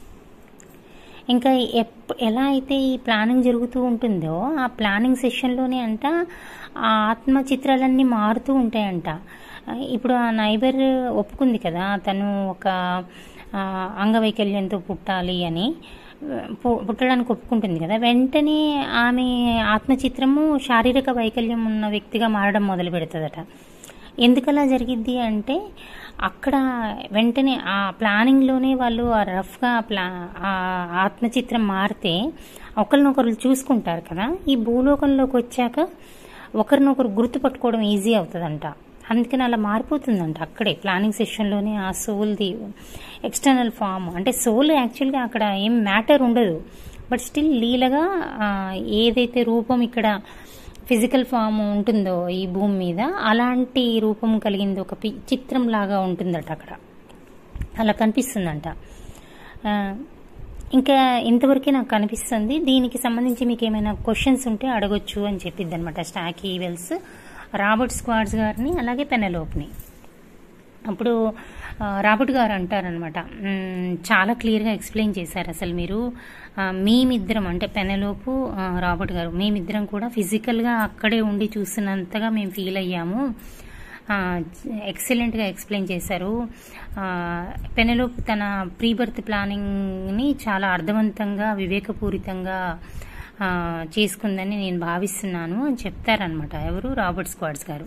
ఇంకా ఎప్ ఎలా అయితే ఈ ప్లానింగ్ జరుగుతూ ఉంటుందో ఆ ప్లానింగ్ సెషన్లోనే అంట ఆ ఆత్మ చిత్రాలన్నీ మారుతూ ఉంటాయంట ఇప్పుడు ఆ నైబర్ ఒప్పుకుంది కదా తను ఒక ఆ, అంగవైకల్యంతో పుట్టాలి అని పు- పుట్టడానికి ఒప్పుకుంటుంది కదా వెంటనే ఆమె ఆత్మచిత్రము శారీరక వైకల్యం ఉన్న వ్యక్తిగా మారడం మొదలు పెడుతుందట ఎందుకలా జరిగిద్ది అంటే అక్కడ వెంటనే ఆ ప్లానింగ్లోనే వాళ్ళు ఆ రఫ్గా ప్లా ఆ ఆత్మచిత్రం మారితే ఒకరినొకరు చూసుకుంటారు కదా ఈ భూలోకంలోకి వచ్చాక ఒకరినొకరు గుర్తుపట్టుకోవడం ఈజీ అవుతుందంట అందుకని అలా మారిపోతుందంట అక్కడే ప్లానింగ్ సెషన్లోనే ఆ సోల్ది ఎక్స్టర్నల్ ఫామ్ అంటే సోల్ యాక్చువల్గా అక్కడ ఏం మ్యాటర్ ఉండదు బట్ స్టిల్ లీలగా ఆ, ఏదైతే రూపం ఇక్కడ ఫిజికల్ ఫామ్ ఉంటుందో ఈ భూమి మీద అలాంటి రూపం కలిగింది ఒక పి- చిత్రం లాగా ఉంటుందట అక్కడ అలా కనిపిస్తుందంట ఆ, ఇంకా ఇంతవరకే నాకు కనిపిస్తుంది దీనికి సంబంధించి మీకు ఏమైనా క్వశ్చన్స్ ఉంటే అడగొచ్చు అని చెప్పిద్ది అనమాట స్టాకీ వెల్స్ రాబర్ట్ స్క్వాడ్స్ గారిని అలాగే పెనలోప్ని అప్పుడు ఆ, రాబర్ట్ గారు అంటారనమాట "మ్మ్, చాలా క్లియర్గా ఎక్స్ప్లెయిన్ చేశారు అసలు మీరు ఆ, మేమిద్దరం అంటే పెనలోపు ఆ, రాబర్ట్ గారు మేమిద్దరం కూడా ఫిజికల్గా అక్కడే ఉండి చూస్తున్నంతగా మేము ఫీల్ అయ్యాము ఆ, ఎక్సలెంట్గా ఎక్స్ప్లెయిన్ చేశారు ఆ, పెనలోపు తన ప్రీ బర్త్ ప్లానింగ్ని చాలా అర్థవంతంగా వివేకపూరితంగా ఆ, చేసుకుందని నేను భావిస్తున్నాను అని చెప్తారనమాట ఎవరు రాబర్ట్ స్క్వాడ్స్ గారు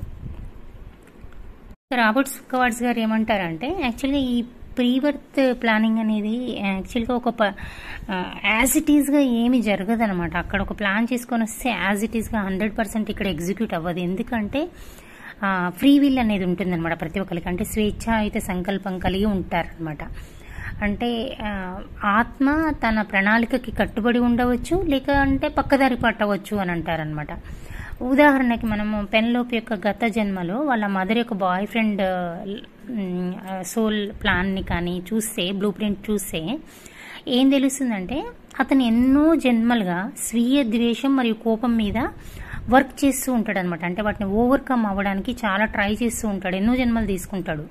రాబర్ట్ స్క్వాడ్స్ గారు ఏమంటారంటే యాక్చువల్గా ఈ ప్రీ బర్త్ ప్లానింగ్ అనేది యాక్చువల్గా ఒక యాజ్ ఇట్ ఈస్గా ఏమి జరగదు అనమాట అక్కడ ఒక ప్లాన్ చేసుకొని వస్తే యాజ్ ఇట్ ఈస్గా హండ్రెడ్ పర్సెంట్ ఇక్కడ ఎగ్జిక్యూట్ అవ్వదు ఎందుకంటే ఫ్రీ విల్ అనేది ఉంటుందన్నమాట ప్రతి ఒక్కరికి అంటే స్వేచ్ఛ అయితే సంకల్పం కలిగి ఉంటారనమాట అంటే ఆ, ఆత్మ తన ప్రణాళికకి కట్టుబడి ఉండవచ్చు లేక అంటే పక్కదారి పట్టవచ్చు అని అంటారనమాట ఉదాహరణకి మనము పెన్లోప్ యొక్క గత జన్మలో వాళ్ళ మదర్ యొక్క బాయ్ ఫ్రెండ్ సోల్ ప్లాన్ని కానీ చూస్తే బ్లూ ప్రింట్ చూస్తే ఏం తెలుస్తుందంటే అతను ఎన్నో జన్మలుగా స్వీయ ద్వేషం మరియు కోపం మీద వర్క్ చేస్తూ ఉంటాడు అనమాట అంటే వాటిని ఓవర్కమ్ అవ్వడానికి చాలా ట్రై చేస్తూ ఉంటాడు ఎన్నో జన్మలు తీసుకుంటాడు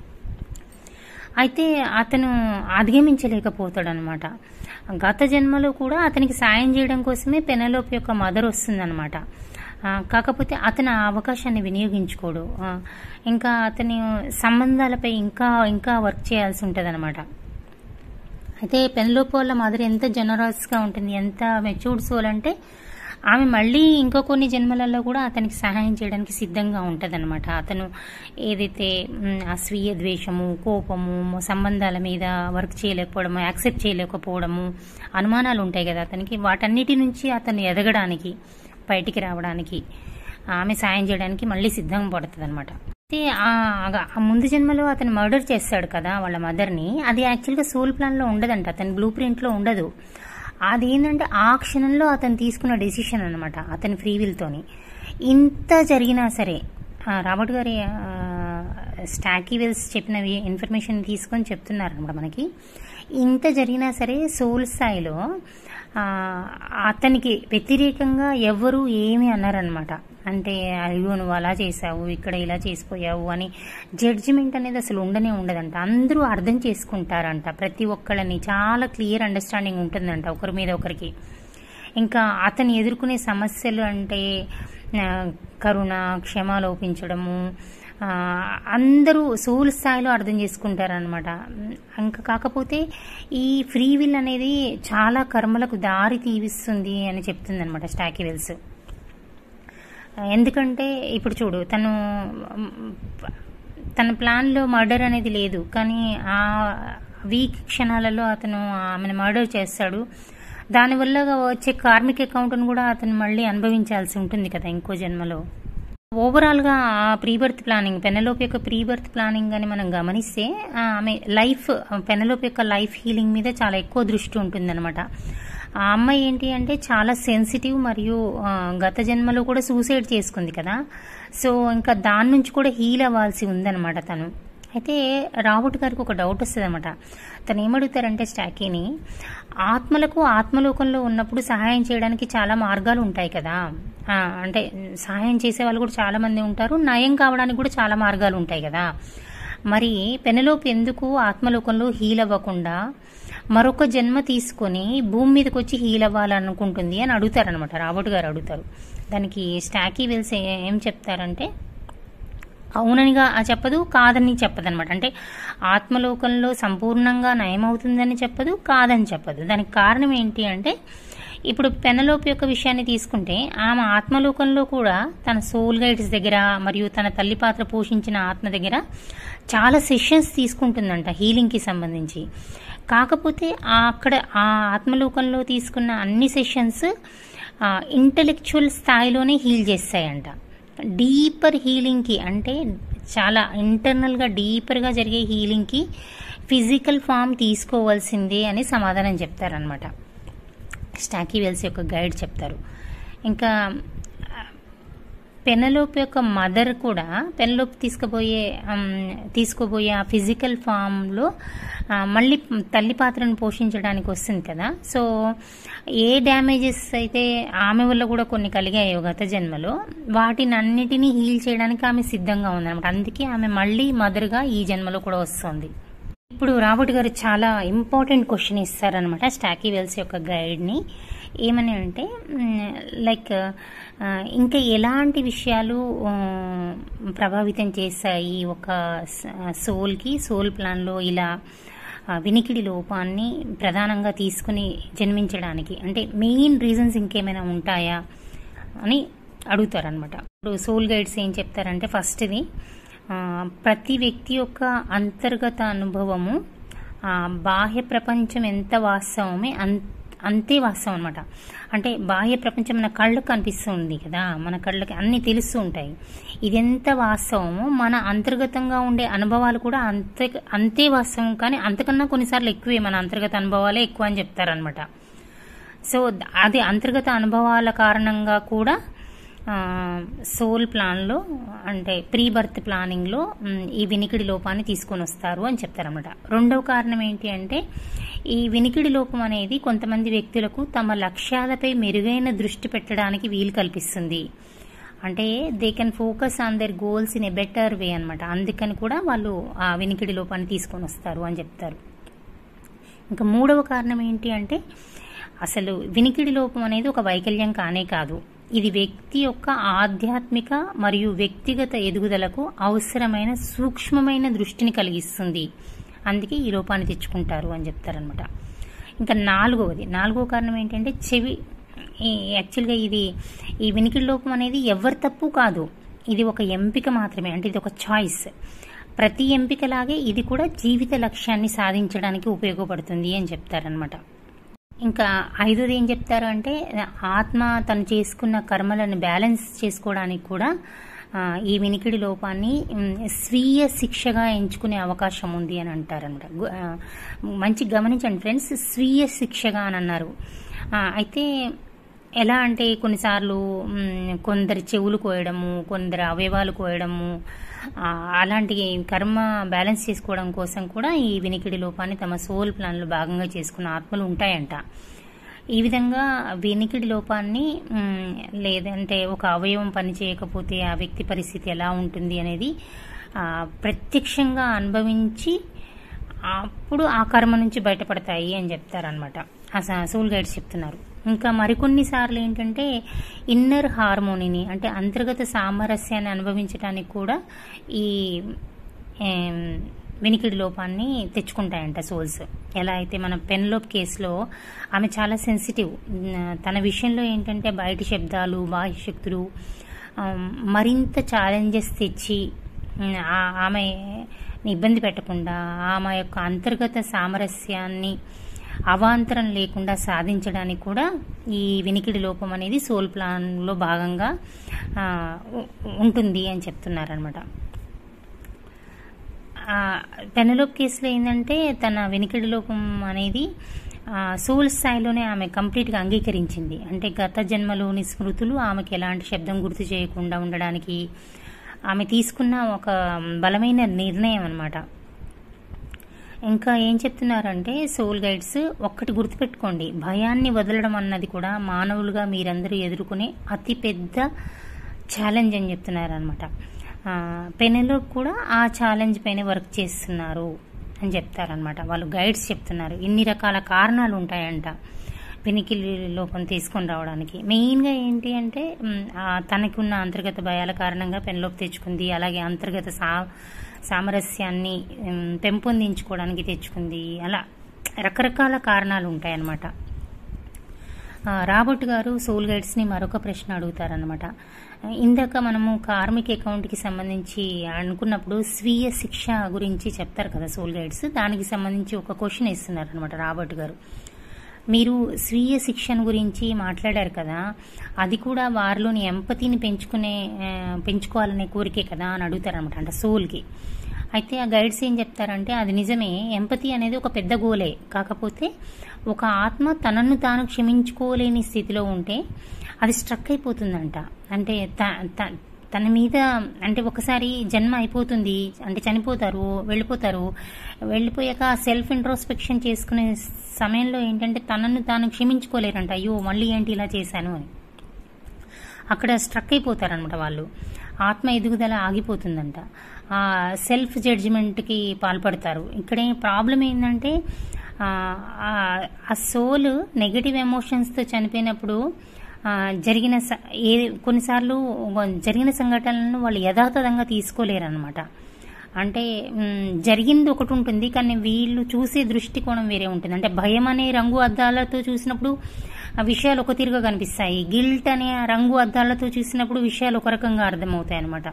అయితే అతను అధిగమించలేకపోతాడు అనమాట గత జన్మలో కూడా అతనికి సాయం చేయడం కోసమే పెనలోప్ యొక్క మదర్ వస్తుందన్నమాట ఆ, కాకపోతే అతను ఆ అవకాశాన్ని వినియోగించుకోడు ఆ, ఇంకా అతని సంబంధాలపై ఇంకా ఇంకా వర్క్ చేయాల్సి ఉంటుంది అయితే పెన్లోప్ వాళ్ళ మదర్ ఎంత జనరస్గా ఉంటుంది ఎంత మెచ్యూర్డ్ సోల్ అంటే ఆమె మళ్ళీ ఇంకో కొన్ని జన్మలలో కూడా అతనికి సహాయం చేయడానికి సిద్ధంగా ఉంటుంది అతను ఏదైతే మ్, ఆ స్వీయ ద్వేషము కోపము సంబంధాల మీద వర్క్ చేయలేకపోవడము యాక్సెప్ట్ చేయలేకపోవడము అనుమానాలు ఉంటాయి కదా అతనికి వాటన్నిటి నుంచి అతను ఎదగడానికి బయటికి రావడానికి ఆమె సాయం చేయడానికి మళ్ళీ సిద్ధం పడుతుంది అనమాట అయితే ఆ- ఆ ముందు జన్మలో అతను మర్డర్ చేస్తాడు కదా వాళ్ళ మదర్ని అది యాక్చువల్గా సోల్ ప్లాన్లో ఉండదంట అతని బ్లూ ప్రింట్లో ఉండదు అది ఏంటంటే ఆ క్షణంలో అతను తీసుకున్న డెసిషన్ అనమాట అతని ఫ్రీ విల్తోని ఇంత జరిగినా సరే ఆ, రాబర్ట్ గారి స్టాకీ వెల్స్ చెప్పిన ఇన్ఫర్మేషన్ తీసుకొని చెప్తున్నారు అనమాట మనకి ఇంత జరిగినా సరే సోల్ స్థాయిలో ఆ, అతనికి వ్యతిరేకంగా ఎవరు ఏమి అన్నారనమాట అంటే అయ్యో నువ్వు అలా చేసావు ఇక్కడ ఇలా చేసిపోయావు అని జడ్జిమెంట్ అనేది అసలు ఉండనే ఉండదంట అందరూ అర్థం చేసుకుంటారంట ప్రతి ఒక్కళ్ళని చాలా క్లియర్ అండర్స్టాండింగ్ ఉంటుందంట ఒకరి మీద ఒకరికి ఇంకా అతను ఎదుర్కొనే సమస్యలు అంటే ఆ, కరుణ క్షమ లోపించడము ఆ, అందరూ సోల్ స్థాయిలో అర్థం చేసుకుంటారనమాట ఇంకా కాకపోతే ఈ ఫ్రీ విల్ అనేది చాలా కర్మలకు దారి తీవిస్తుంది అని చెప్తుంది అనమాట స్టాకివెల్స్ ఎందుకంటే ఇప్పుడు చూడు తను మ్, తన ప్లాన్లో మర్డర్ అనేది లేదు కానీ ఆ వీక్ క్షణాలలో అతను ఆమెను మర్డర్ చేస్తాడు దానివల్ల వచ్చే కార్మిక అకౌంట్ను కూడా అతను మళ్ళీ అనుభవించాల్సి ఉంటుంది కదా ఇంకో జన్మలో ఓవరాల్గా ఆ ప్రీ బర్త్ ప్లానింగ్ పెనలోప్ యొక్క ప్రీ బర్త్ ప్లానింగ్ అని మనం గమనిస్తే ఆ, ఆమె లైఫ్ పెనలోప్ యొక్క లైఫ్ హీలింగ్ మీద చాలా ఎక్కువ దృష్టి ఉంటుందన్నమాట ఆ అమ్మాయి ఏంటి అంటే చాలా సెన్సిటివ్ మరియు ఆ, గత జన్మలో కూడా సూసైడ్ చేసుకుంది కదా సో ఇంకా దాని నుంచి కూడా హీల్ అవ్వాల్సి ఉందన్నమాట తను అయితే రాబర్ట్ గారికి ఒక డౌట్ వస్తుంది అనమాట తను ఏమడుగుతారంటే స్టాకీని ఆత్మలకు ఆత్మలోకంలో ఉన్నప్పుడు సహాయం చేయడానికి చాలా మార్గాలు ఉంటాయి కదా ఆ, అంటే సహాయం చేసే వాళ్ళు కూడా చాలా మంది ఉంటారు నయం కావడానికి కూడా చాలా మార్గాలు ఉంటాయి కదా మరి పెనలోపు ఎందుకు ఆత్మలోకంలో హీల్ అవ్వకుండా మరొక జన్మ తీసుకొని భూమి మీదకి వచ్చి హీల్ అవ్వాలనుకుంటుంది అని అడుగుతారనమాట రాబర్ట్ గారు అడుగుతారు దానికి స్టాకీ వెల్స్ ఏ- ఏం చెప్తారంటే అవుననిగా చెప్పదు కాదని చెప్పదు అనమాట అంటే ఆత్మలోకంలో సంపూర్ణంగా నయమవుతుందని చెప్పదు కాదని చెప్పదు దానికి కారణం ఏంటి అంటే ఇప్పుడు పెనలోపు యొక్క విషయాన్ని తీసుకుంటే ఆమె ఆత్మలోకంలో కూడా తన సోల్ గైడ్స్ దగ్గర మరియు తన తల్లి పాత్ర పోషించిన ఆత్మ దగ్గర చాలా సెషన్స్ తీసుకుంటుందంట హీలింగ్కి సంబంధించి కాకపోతే ఆ అక్కడ ఆ ఆత్మలోకంలో తీసుకున్న అన్ని సెషన్స్ ఇంటలెక్చువల్ స్థాయిలోనే హీల్ చేస్తాయంట డీపర్ హీలింగ్కి అంటే చాలా ఇంటర్నల్గా డీపర్గా జరిగే హీలింగ్కి ఫిజికల్ ఫామ్ తీసుకోవాల్సిందే అని సమాధానం చెప్తారనమాట స్టాకీ వెల్స్ యొక్క గైడ్ చెప్తారు ఇంకా పెనలోప్ యొక్క మదర్ కూడా పెనలోప్ తీసుకుపోయే ఆమ్, తీసుకోబోయే ఆ ఫిజికల్ ఫామ్లో ఆ, మళ్ళీ తల్లి పాత్రను పోషించడానికి వస్తుంది కదా సో ఏ డ్యామేజెస్ అయితే ఆమె వల్ల కూడా కొన్ని కలిగాయో గత జన్మలో వాటిని అన్నిటినీ హీల్ చేయడానికి ఆమె సిద్ధంగా ఉందన్నమాట అందుకే ఆమె మళ్ళీ మదర్గా ఈ జన్మలో కూడా వస్తుంది ఇప్పుడు రాబర్ట్ గారు చాలా ఇంపార్టెంట్ క్వశ్చన్ ఇస్తారనమాట స్టాకీ వెల్స్ యొక్క గైడ్ని ఏమని అంటే లైక్ ఇంకా ఎలాంటి విషయాలు ఆ, ప్రభావితం చేశాయి ఒక సోల్కి సోల్ ప్లాన్లో ఇలా ఆ, వినికిడి లోపాన్ని ప్రధానంగా తీసుకుని జన్మించడానికి అంటే మెయిన్ రీజన్స్ ఇంకేమైనా ఉంటాయా అని అడుగుతారనమాట ఇప్పుడు సోల్ గైడ్స్ ఏం చెప్తారంటే ఫస్ట్ది ఆ, ప్రతి వ్యక్తి యొక్క అంతర్గత అనుభవము ఆ, బాహ్య ప్రపంచం ఎంత వాస్తవమే అన్ అంతే వాస్తవం అనమాట అంటే బాహ్య ప్రపంచం మన కళ్ళకు కనిపిస్తుంది కదా మన కళ్ళకి అన్ని తెలుస్తూ ఉంటాయి ఇది ఎంత వాస్తవమో మన అంతర్గతంగా ఉండే అనుభవాలు కూడా అంతే అంతే వాస్తవం కానీ అంతకన్నా కొన్నిసార్లు ఎక్కువే మన అంతర్గత అనుభవాలే ఎక్కువ అని చెప్తారనమాట సో అది అంతర్గత అనుభవాల కారణంగా కూడా ఆ, సోల్ ప్లాన్లో అంటే ప్రీ బర్త్ ప్లానింగ్లో మ్, ఈ వినికిడి లోపాన్ని తీసుకొని వస్తారు అని చెప్తారన్నమాట రెండవ కారణం ఏంటి అంటే ఈ వినికిడి లోపం అనేది కొంతమంది వ్యక్తులకు తమ లక్ష్యాలపై మెరుగైన దృష్టి పెట్టడానికి వీలు కల్పిస్తుంది అంటే they can focus on their goals in a better way అనమాట అందుకని కూడా వాళ్ళు ఆ వినికిడి లోపాన్ని తీసుకొని వస్తారు అని చెప్తారు ఇంకా మూడవ కారణం ఏంటి అంటే అసలు వినికిడి లోపం అనేది ఒక వైకల్యం కానే కాదు ఇది వ్యక్తి యొక్క ఆధ్యాత్మిక మరియు వ్యక్తిగత ఎదుగుదలకు అవసరమైన సూక్ష్మమైన దృష్టిని కలిగిస్తుంది అందుకే ఈ లోపాన్ని తెచ్చుకుంటారు అని చెప్తారనమాట ఇంకా నాలుగవది నాలుగవ కారణం ఏంటంటే చెవి ఈ- యాక్చువల్గా ఇది ఈ వినికిడి లోపం అనేది ఎవరి తప్పు కాదు ఇది ఒక ఎంపిక మాత్రమే అంటే ఇది ఒక చాయిస్ ప్రతి ఎంపికలాగే ఇది కూడా జీవిత లక్ష్యాన్ని సాధించడానికి ఉపయోగపడుతుంది అని చెప్తారనమాట ఇంకా ఐదోది ఏం చెప్తారు అంటే ఆత్మ తను చేసుకున్న కర్మలను బ్యాలెన్స్ చేసుకోవడానికి కూడా ఆ, ఈ వినికిడి లోపాన్ని మ్, స్వీయ శిక్షగా ఎంచుకునే అవకాశం ఉంది అని అంటారనమాట గు- ఆ, మంచి గమనించండి ఫ్రెండ్స్ స్వీయ శిక్షగా అని అన్నారు ఆ, అయితే ఎలా అంటే కొన్నిసార్లు మ్, కొందరి చెవులు కోయడము కొందరి అవయవాలు కోయడము ఆ, అలాంటి కర్మ బ్యాలెన్స్ చేసుకోవడం కోసం కూడా ఈ వినికిడి లోపాన్ని తమ సోల్ ప్లాన్లో భాగంగా చేసుకున్న ఆత్మలు ఉంటాయంట ఈ విధంగా వినికిడి లోపాన్ని మ్, లేదంటే ఒక అవయవం పని చేయకపోతే ఆ వ్యక్తి పరిస్థితి ఎలా ఉంటుంది అనేది ఆ, ప్రత్యక్షంగా అనుభవించి అప్పుడు ఆ కర్మ నుంచి బయటపడతాయి అని చెప్తారనమాట ఆ సోల్ గైడ్స్ చెప్తున్నారు ఇంకా మరికొన్ని సార్లు ఏంటంటే ఇన్నర్ హార్మోనీని అంటే అంతర్గత సామరస్యాన్ని అనుభవించడానికి కూడా ఈ ఏం, వినికిడి లోపాన్ని తెచ్చుకుంటాయంట సోల్స్ ఎలా అయితే మన పెన్లోప్ కేసులో ఆమె చాలా సెన్సిటివ్ తన విషయంలో ఏంటంటే బయటి శబ్దాలు బాహ్య శక్తులు ఆ, మరింత ఛాలెంజెస్ తెచ్చి ఉమ్, ఆ- ఆమె ఇబ్బంది పెట్టకుండా ఆమె యొక్క అంతర్గత సామరస్యాన్ని అవాంతరం లేకుండా సాధించడానికి కూడా ఈ వినికిడి లోపం అనేది సోల్ ప్లాన్లో భాగంగా ఆ, ఉ- ఉంటుంది అని చెప్తున్నారనమాట పెనలోప్ కేసులో ఏంటంటే తన వినికిడి లోపం అనేది ఆ, సోల్ స్థాయిలోనే ఆమె కంప్లీట్గా అంగీకరించింది అంటే గత జన్మలోని స్మృతులు ఆమెకి ఎలాంటి శబ్దం గుర్తు చేయకుండా ఉండడానికి ఆమె తీసుకున్న ఒక బలమైన నిర్ణయం అనమాట ఇంకా ఏం చెప్తున్నారంటే సోల్ గైడ్స్ ఒక్కటి గుర్తుపెట్టుకోండి భయాన్ని వదలడం అన్నది కూడా మానవులుగా మీరందరూ ఎదుర్కొనే అతి పెద్ద ఛాలెంజ్ అని చెప్తున్నారనమాట పెనెలో కూడా ఆ ఛాలెంజ్ పైన వర్క్ చేస్తున్నారు అని చెప్తారనమాట వాళ్ళు గైడ్స్ చెప్తున్నారు ఇన్ని రకాల కారణాలు ఉంటాయంట వెనికిలి లోపం తీసుకొని రావడానికి మెయిన్గా ఏంటి అంటే మ్, ఆ తనకున్న అంతర్గత భయాల కారణంగా పెన్లోకి తెచ్చుకుంది అలాగే అంతర్గత సా సామరస్యాన్ని మ్, పెంపొందించుకోవడానికి తెచ్చుకుంది అలా రకరకాల కారణాలు ఉంటాయన్నమాట ఆ, రాబర్ట్ గారు సోల్ గైడ్స్ని మరొక ప్రశ్న అడుగుతారనమాట ఇందాక మనము కార్మిక్ అకౌంట్కి సంబంధించి అనుకున్నప్పుడు స్వీయ శిక్ష గురించి చెప్తారు కదా సోల్ గైడ్స్ దానికి సంబంధించి ఒక క్వశ్చన్ ఇస్తున్నారు అనమాట రాబర్ట్ గారు మీరు స్వీయ శిక్షణ గురించి మాట్లాడారు కదా అది కూడా వారిలోని ఎంపతిని పెంచుకునే ఆ, పెంచుకోవాలనే కోరికే కదా అని అడుగుతారనమాట అంటే సోల్కి అయితే ఆ గైడ్స్ ఏం చెప్తారంటే అది నిజమే ఎంపతి అనేది ఒక పెద్ద గోలే కాకపోతే ఒక ఆత్మ తనను తాను క్షమించుకోలేని స్థితిలో ఉంటే అది స్ట్రక్ అయిపోతుందంట అంటే త- త- తన మీద అంటే ఒకసారి జన్మ అయిపోతుంది అంటే చనిపోతారు వెళ్ళిపోతారు వెళ్ళిపోయాక సెల్ఫ్ ఇంట్రోస్పెక్షన్ చేసుకునే సమయంలో ఏంటంటే తనను తాను క్షమించుకోలేరంట అయ్యో మళ్ళీ ఏంటి ఇలా చేశాను అని అక్కడ స్ట్రక్ అయిపోతారనమాట వాళ్ళు ఆత్మ ఎదుగుదల ఆగిపోతుందంట ఆ సెల్ఫ్ జడ్జిమెంట్కి పాల్పడతారు ఇక్కడ ప్రాబ్లం ఏంటంటే ఆ, ఆ- ఆ సోల్ నెగటివ్ ఎమోషన్స్తో చనిపోయినప్పుడు ఆ, జరిగిన స- ఏ కొన్నిసార్లు జరిగిన సంఘటనలను వాళ్ళు యథాతథంగా తీసుకోలేరన్నమాట అంటే మ్, జరిగింది ఒకటి ఉంటుంది కానీ వీళ్ళు చూసే దృష్టికోణం వేరే ఉంటుంది అంటే భయం అనే రంగు అద్దాలతో చూసినప్పుడు ఆ విషయాలు ఒక తీరుగా కనిపిస్తాయి గిల్ట్ అనే ఆ రంగు అద్దాలతో చూసినప్పుడు విషయాలు ఒక రకంగా అర్థమవుతాయి అనమాట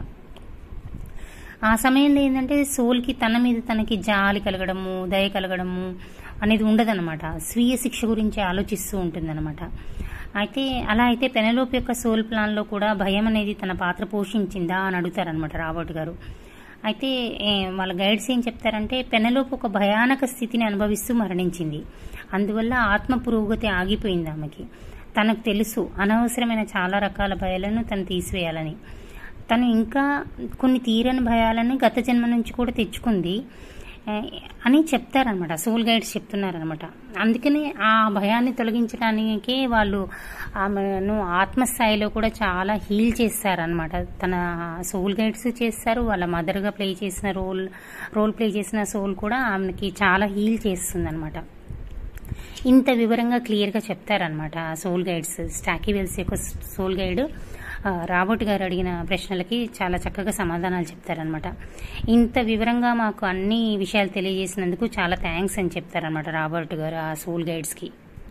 ఆ సమయంలో ఏంటంటే సోల్కి తన మీద తనకి జాలి కలగడము దయ కలగడము అనేది ఉండదన్నమాట స్వీయ శిక్ష గురించి ఆలోచిస్తూ ఉంటుందన్నమాట అయితే అలా అయితే పెనలోప్ యొక్క సోల్ ప్లాన్లో కూడా భయం అనేది తన పాత్ర పోషించిందా అని అడుగుతారనమాట రాబర్ట్ గారు అయితే ఏ, వాళ్ళ గైడ్స్ ఏం చెప్తారంటే పెనలోపు ఒక భయానక స్థితిని అనుభవిస్తూ మరణించింది అందువల్ల ఆత్మ పురోగతి ఆగిపోయింది ఆమెకి తనకు తెలుసు అనవసరమైన చాలా రకాల భయాలను తను తీసివేయాలని తను ఇంకా కొన్ని తీరని భయాలను గత జన్మ నుంచి కూడా తెచ్చుకుంది ఆ, అని చెప్తారనమాట సోల్ గైడ్స్ చెప్తున్నారనమాట అందుకని ఆ భయాన్ని తొలగించడానికే వాళ్ళు ఆమెను ఆత్మస్థాయిలో కూడా చాలా హీల్ చేస్తారనమాట తన సోల్ గైడ్స్ చేస్తారు వాళ్ళ మదర్గా ప్లే చేసిన రోల్ రోల్ ప్లే చేసిన సోల్ కూడా ఆమెకి చాలా హీల్ చేస్తుంది ఇంత వివరంగా క్లియర్గా చెప్తారనమాట సోల్ గైడ్స్ స్టాకీ వెల్స్ యొక్క సోల్ గైడ్ ఆ, రాబర్ట్ గారు అడిగిన ప్రశ్నలకి చాలా చక్కగా సమాధానాలు చెప్తారనమాట ఇంత వివరంగా మాకు అన్ని విషయాలు తెలియజేసినందుకు చాలా థ్యాంక్స్ అని చెప్తారనమాట రాబర్ట్ గారు ఆ సోల్ గైడ్స్కి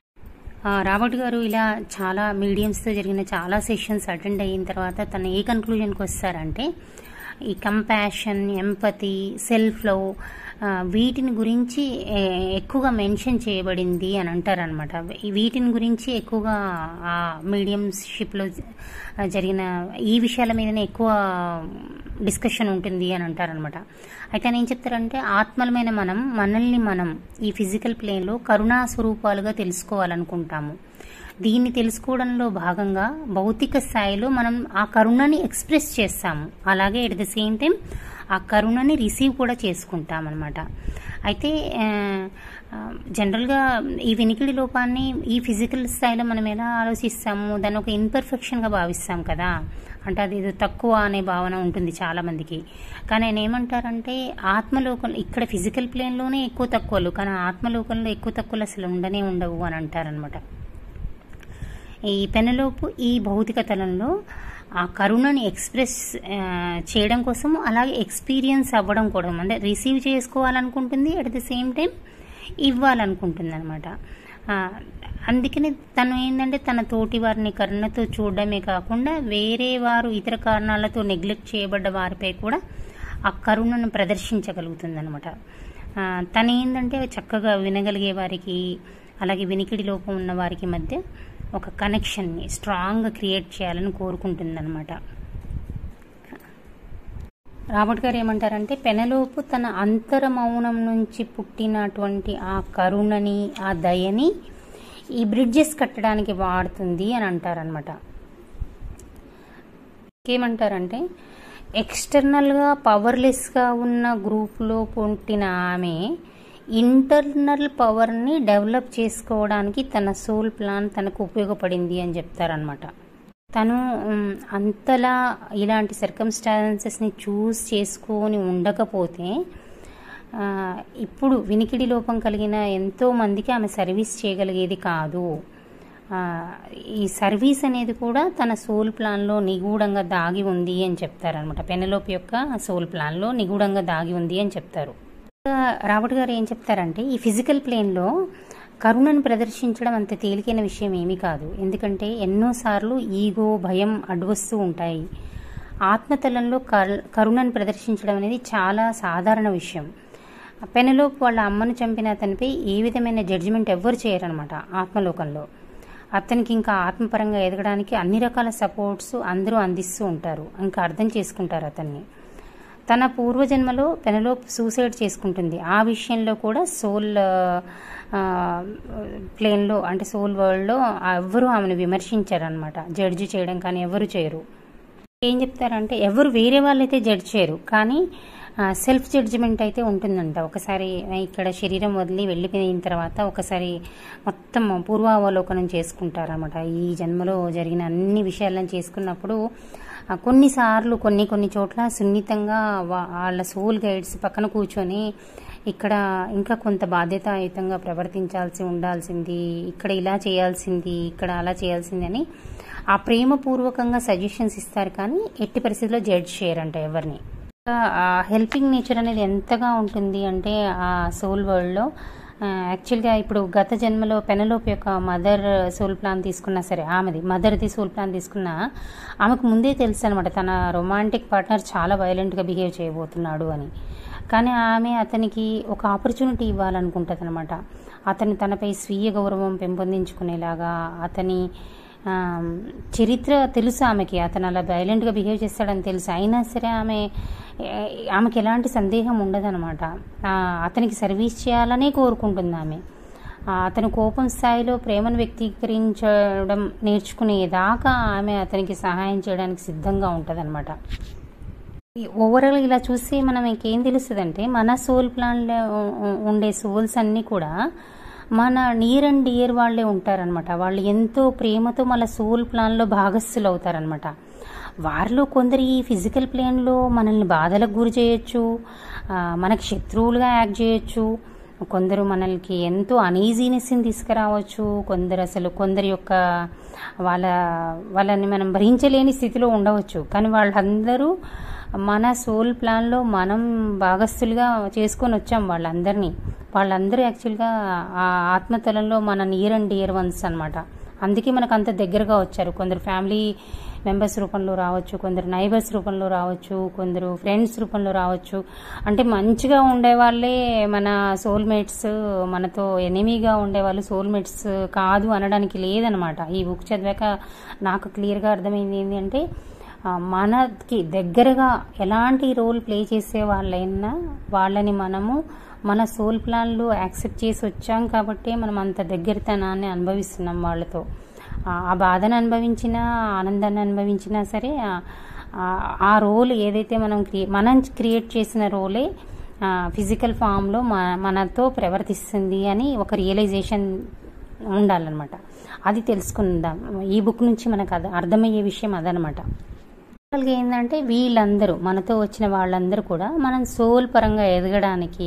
ఆ, రాబర్ట్ గారు ఇలా చాలా మీడియంస్తో జరిగిన చాలా సెషన్స్ అటెండ్ అయిన తర్వాత తను ఏ కన్క్లూజన్కి వస్తారంటే ఈ కంపాషన్ ఎంపతి సెల్ఫ్ లవ్ వీటిని గురించి ఏ, ఎక్కువగా మెన్షన్ చేయబడింది అని అంటారనమాట వీటిని గురించి ఎక్కువగా ఆ మీడియంషిప్లో జరిగిన ఈ విషయాల మీదనే ఎక్కువ డిస్కషన్ ఉంటుంది అని అంటారనమాట అయితే ఆయన ఏం చెప్తారంటే ఆత్మలమైన మనం మనల్ని మనం ఈ ఫిజికల్ ప్లేన్లో కరుణా స్వరూపాలుగా తెలుసుకోవాలనుకుంటాము దీన్ని తెలుసుకోవడంలో భాగంగా భౌతిక స్థాయిలో మనం ఆ కరుణని ఎక్స్ప్రెస్ చేస్తాము అలాగే ఎట్ ద సేమ్ టైం ఆ కరుణని రిసీవ్ కూడా చేసుకుంటాం అనమాట అయితే ఆ, ఆ, జనరల్గా ఈ వినికిడి లోపాన్ని ఈ ఫిజికల్ స్థాయిలో మనం ఎలా ఆలోచిస్తాము దాన్ని ఒక ఇన్పర్ఫెక్షన్గా భావిస్తాం కదా అంటే అది ఏదో తక్కువ అనే భావన ఉంటుంది చాలా మందికి కానీ ఆయన ఏమంటారంటే ఆత్మలోకం ఇక్కడ ఫిజికల్ ప్లేన్లోనే ఎక్కువ తక్కువలు కానీ ఆత్మలోకంలో ఎక్కువ తక్కువలు అసలు ఉండనే ఉండవు అని అంటారనమాట ఈ పెనలోపు ఈ భౌతిక తలంలో ఆ కరుణని ఎక్స్ప్రెస్ ఆ, చేయడం కోసం అలాగే ఎక్స్పీరియన్స్ అవ్వడం కూడా అంటే రిసీవ్ చేసుకోవాలనుకుంటుంది అట్ ద సేమ్ టైం ఇవ్వాలనుకుంటుంది అనమాట అందుకని తను ఏంటంటే తన తోటి వారిని కరుణతో చూడడమే కాకుండా వేరే వారు ఇతర కారణాలతో నెగ్లెక్ట్ చేయబడ్డ వారిపై కూడా ఆ కరుణను ప్రదర్శించగలుగుతుంది అనమాట తను ఏంటంటే చక్కగా వినగలిగే వారికి అలాగే వినికిడి లోపం ఉన్న వారికి మధ్య ఒక కనెక్షన్ని స్ట్రాంగ్గా క్రియేట్ చేయాలని కోరుకుంటుందన్నమాట రాబర్ట్ గారు ఏమంటారంటే పెనలోపు తన అంతర మౌనం నుంచి పుట్టినటువంటి ఆ కరుణని ఆ దయని ఈ బ్రిడ్జెస్ కట్టడానికి వాడుతుంది అని అంటారనమాట ఏమంటారంటే ఎక్స్టర్నల్గా పవర్లెస్గా ఉన్న గ్రూప్లో పుట్టిన ఆమె ఇంటర్నల్ పవర్ని డెవలప్ చేసుకోవడానికి తన సోల్ ప్లాన్ తనకు ఉపయోగపడింది అని చెప్తారనమాట తను ఉమ్, అంతలా ఇలాంటి సర్కమ్స్టాన్సెస్ని చూస్ చేసుకొని ఉండకపోతే ఆ, ఇప్పుడు వినికిడి లోపం కలిగిన ఎంతో మందికి ఆమె సర్వీస్ చేయగలిగేది కాదు ఆ, ఈ సర్వీస్ అనేది కూడా తన సోల్ ప్లాన్లో నిగూఢంగా దాగి ఉంది అని చెప్తారనమాట పెనలోప్ యొక్క సోల్ ప్లాన్లో నిగూఢంగా దాగి ఉంది అని చెప్తారు ఇంకా రాబర్ట్ గారు ఏం చెప్తారంటే ఈ ఫిజికల్ ప్లేన్లో కరుణను ప్రదర్శించడం అంత తేలికైన విషయం ఏమీ కాదు ఎందుకంటే ఎన్నోసార్లు ఈగో భయం అడ్డొస్తూ ఉంటాయి ఆత్మతలంలో కర్ కరుణను ప్రదర్శించడం అనేది చాలా సాధారణ విషయం పెనలోపు వాళ్ళ అమ్మను చంపిన అతనిపై ఏ విధమైన జడ్జిమెంట్ ఎవ్వరు చేయరనమాట ఆత్మలోకంలో అతనికి ఇంకా ఆత్మపరంగా ఎదగడానికి అన్ని రకాల సపోర్ట్స్ అందరూ అందిస్తూ ఉంటారు ఇంకా అర్థం చేసుకుంటారు అతన్ని తన పూర్వజన్మలో పెనలోప్ సూసైడ్ చేసుకుంటుంది ఆ విషయంలో కూడా సోల్ ప్లేన్లో అంటే సోల్ వరల్డ్లో ఎవ్వరూ ఆమెను విమర్శించారనమాట జడ్జి చేయడం కానీ ఎవరు చేయరు ఏం చెప్తారంటే ఎవరు వేరే వాళ్ళైతే జడ్జ్ చేయరు కానీ సెల్ఫ్ జడ్జిమెంట్ అయితే ఉంటుందంట ఒకసారి ఇక్కడ శరీరం వదిలి వెళ్ళిపోయిన తర్వాత ఒకసారి మొత్తం పూర్వావలోకనం చేసుకుంటారన్నమాట ఈ జన్మలో జరిగిన అన్ని విషయాలను చేసుకున్నప్పుడు కొన్నిసార్లు కొన్ని కొన్ని చోట్ల సున్నితంగా వాళ్ళ సోల్ గైడ్స్ పక్కన కూర్చొని ఇక్కడ ఇంకా కొంత బాధ్యతాయుతంగా ప్రవర్తించాల్సి ఉండాల్సింది ఇక్కడ ఇలా చేయాల్సింది ఇక్కడ అలా చేయాల్సింది అని ఆ ప్రేమపూర్వకంగా సజెషన్స్ ఇస్తారు కానీ ఎట్టి పరిస్థితుల్లో జడ్జ్ చేయరంట ఎవరిని హెల్పింగ్ నేచర్ అనేది ఎంతగా ఉంటుంది అంటే ఆ సోల్ వరల్డ్లో యాక్చువల్గా ఇప్పుడు గత జన్మలో పెనలోపు యొక్క మదర్ సోల్ ప్లాన్ తీసుకున్నా సరే ఆమెది మదర్ది సోల్ ప్లాన్ తీసుకున్నా ఆమెకు ముందే తెలుసు అనమాట తన రొమాంటిక్ పార్ట్నర్ చాలా వైలెంట్గా బిహేవ్ చేయబోతున్నాడు అని కానీ ఆమె అతనికి ఒక ఆపర్చునిటీ ఇవ్వాలనుకుంటుంది అనమాట అతను తనపై స్వీయ గౌరవం పెంపొందించుకునేలాగా అతని చరిత్ర తెలుసు ఆమెకి అతను అలా వైలెంట్గా బిహేవ్ చేస్తాడని తెలుసు అయినా సరే ఆమె ఆమెకి ఎలాంటి సందేహం ఉండదనమాట అతనికి సర్వీస్ చేయాలనే కోరుకుంటుంది ఆమె అతని కోపం స్థాయిలో ప్రేమను వ్యక్తీకరించడం నేర్చుకునేదాకా ఆమె అతనికి సహాయం చేయడానికి సిద్ధంగా ఉంటుందన్నమాట ఓవరాల్ ఇలా చూస్తే మనం ఇంకేం తెలుస్తుందంటే మన సోల్ ప్లాన్లో ఉండే సోల్స్ అన్నీ కూడా మన నియర్ అండ్ డియర్ వాళ్ళే ఉంటారనమాట వాళ్ళు ఎంతో ప్రేమతో మన సోల్ ప్లాన్లో భాగస్థులు అవుతారనమాట వారిలో కొందరు ఈ ఫిజికల్ ప్లేన్లో మనల్ని బాధలకు గురి చేయొచ్చు మనకి శత్రువులుగా యాక్ట్ చేయొచ్చు కొందరు మనల్కి ఎంతో అనీజీనెస్ని తీసుకురావచ్చు కొందరు అసలు కొందరి యొక్క వాళ్ళ వాళ్ళని మనం భరించలేని స్థితిలో ఉండవచ్చు కానీ వాళ్ళందరూ మన సోల్ ప్లాన్లో మనం భాగస్థులుగా చేసుకొని వచ్చాం వాళ్ళందరినీ వాళ్ళందరూ యాక్చువల్గా ఆ ఆత్మతలంలో మన నియర్ అండ్ డియర్ వన్స్ అనమాట అందుకే మనకు అంత దగ్గరగా వచ్చారు కొందరు ఫ్యామిలీ మెంబర్స్ రూపంలో రావచ్చు కొందరు నైబర్స్ రూపంలో రావచ్చు కొందరు ఫ్రెండ్స్ రూపంలో రావచ్చు అంటే మంచిగా ఉండే వాళ్ళే మన సోల్మేట్స్ మనతో ఎనిమీగా ఉండేవాళ్ళు సోల్మేట్స్ కాదు అనడానికి లేదనమాట ఈ బుక్ చదివాక నాకు క్లియర్గా అర్థమైంది ఏంటి అంటే మనకి దగ్గరగా ఎలాంటి రోల్ ప్లే చేసే వాళ్ళైనా వాళ్ళని మనము మన సోల్ ప్లాన్లు యాక్సెప్ట్ చేసి వచ్చాం కాబట్టి మనం అంత దగ్గరతనాన్ని అనుభవిస్తున్నాం వాళ్ళతో ఆ బాధను అనుభవించినా ఆనందాన్ని అనుభవించినా సరే ఆ రోల్ ఏదైతే మనం క్రియ మనం క్రియేట్ చేసిన రోలే ఫిజికల్ ఫామ్లో మనతో ప్రవర్తిస్తుంది అని ఒక రియలైజేషన్ ఉండాలన్నమాట అది తెలుసుకుందాం ఈ బుక్ నుంచి మనకు అది అర్థమయ్యే విషయం అదనమాట ఏంటంటే వీళ్ళందరూ మనతో వచ్చిన వాళ్ళందరూ కూడా మనం సోల్ పరంగా ఎదగడానికి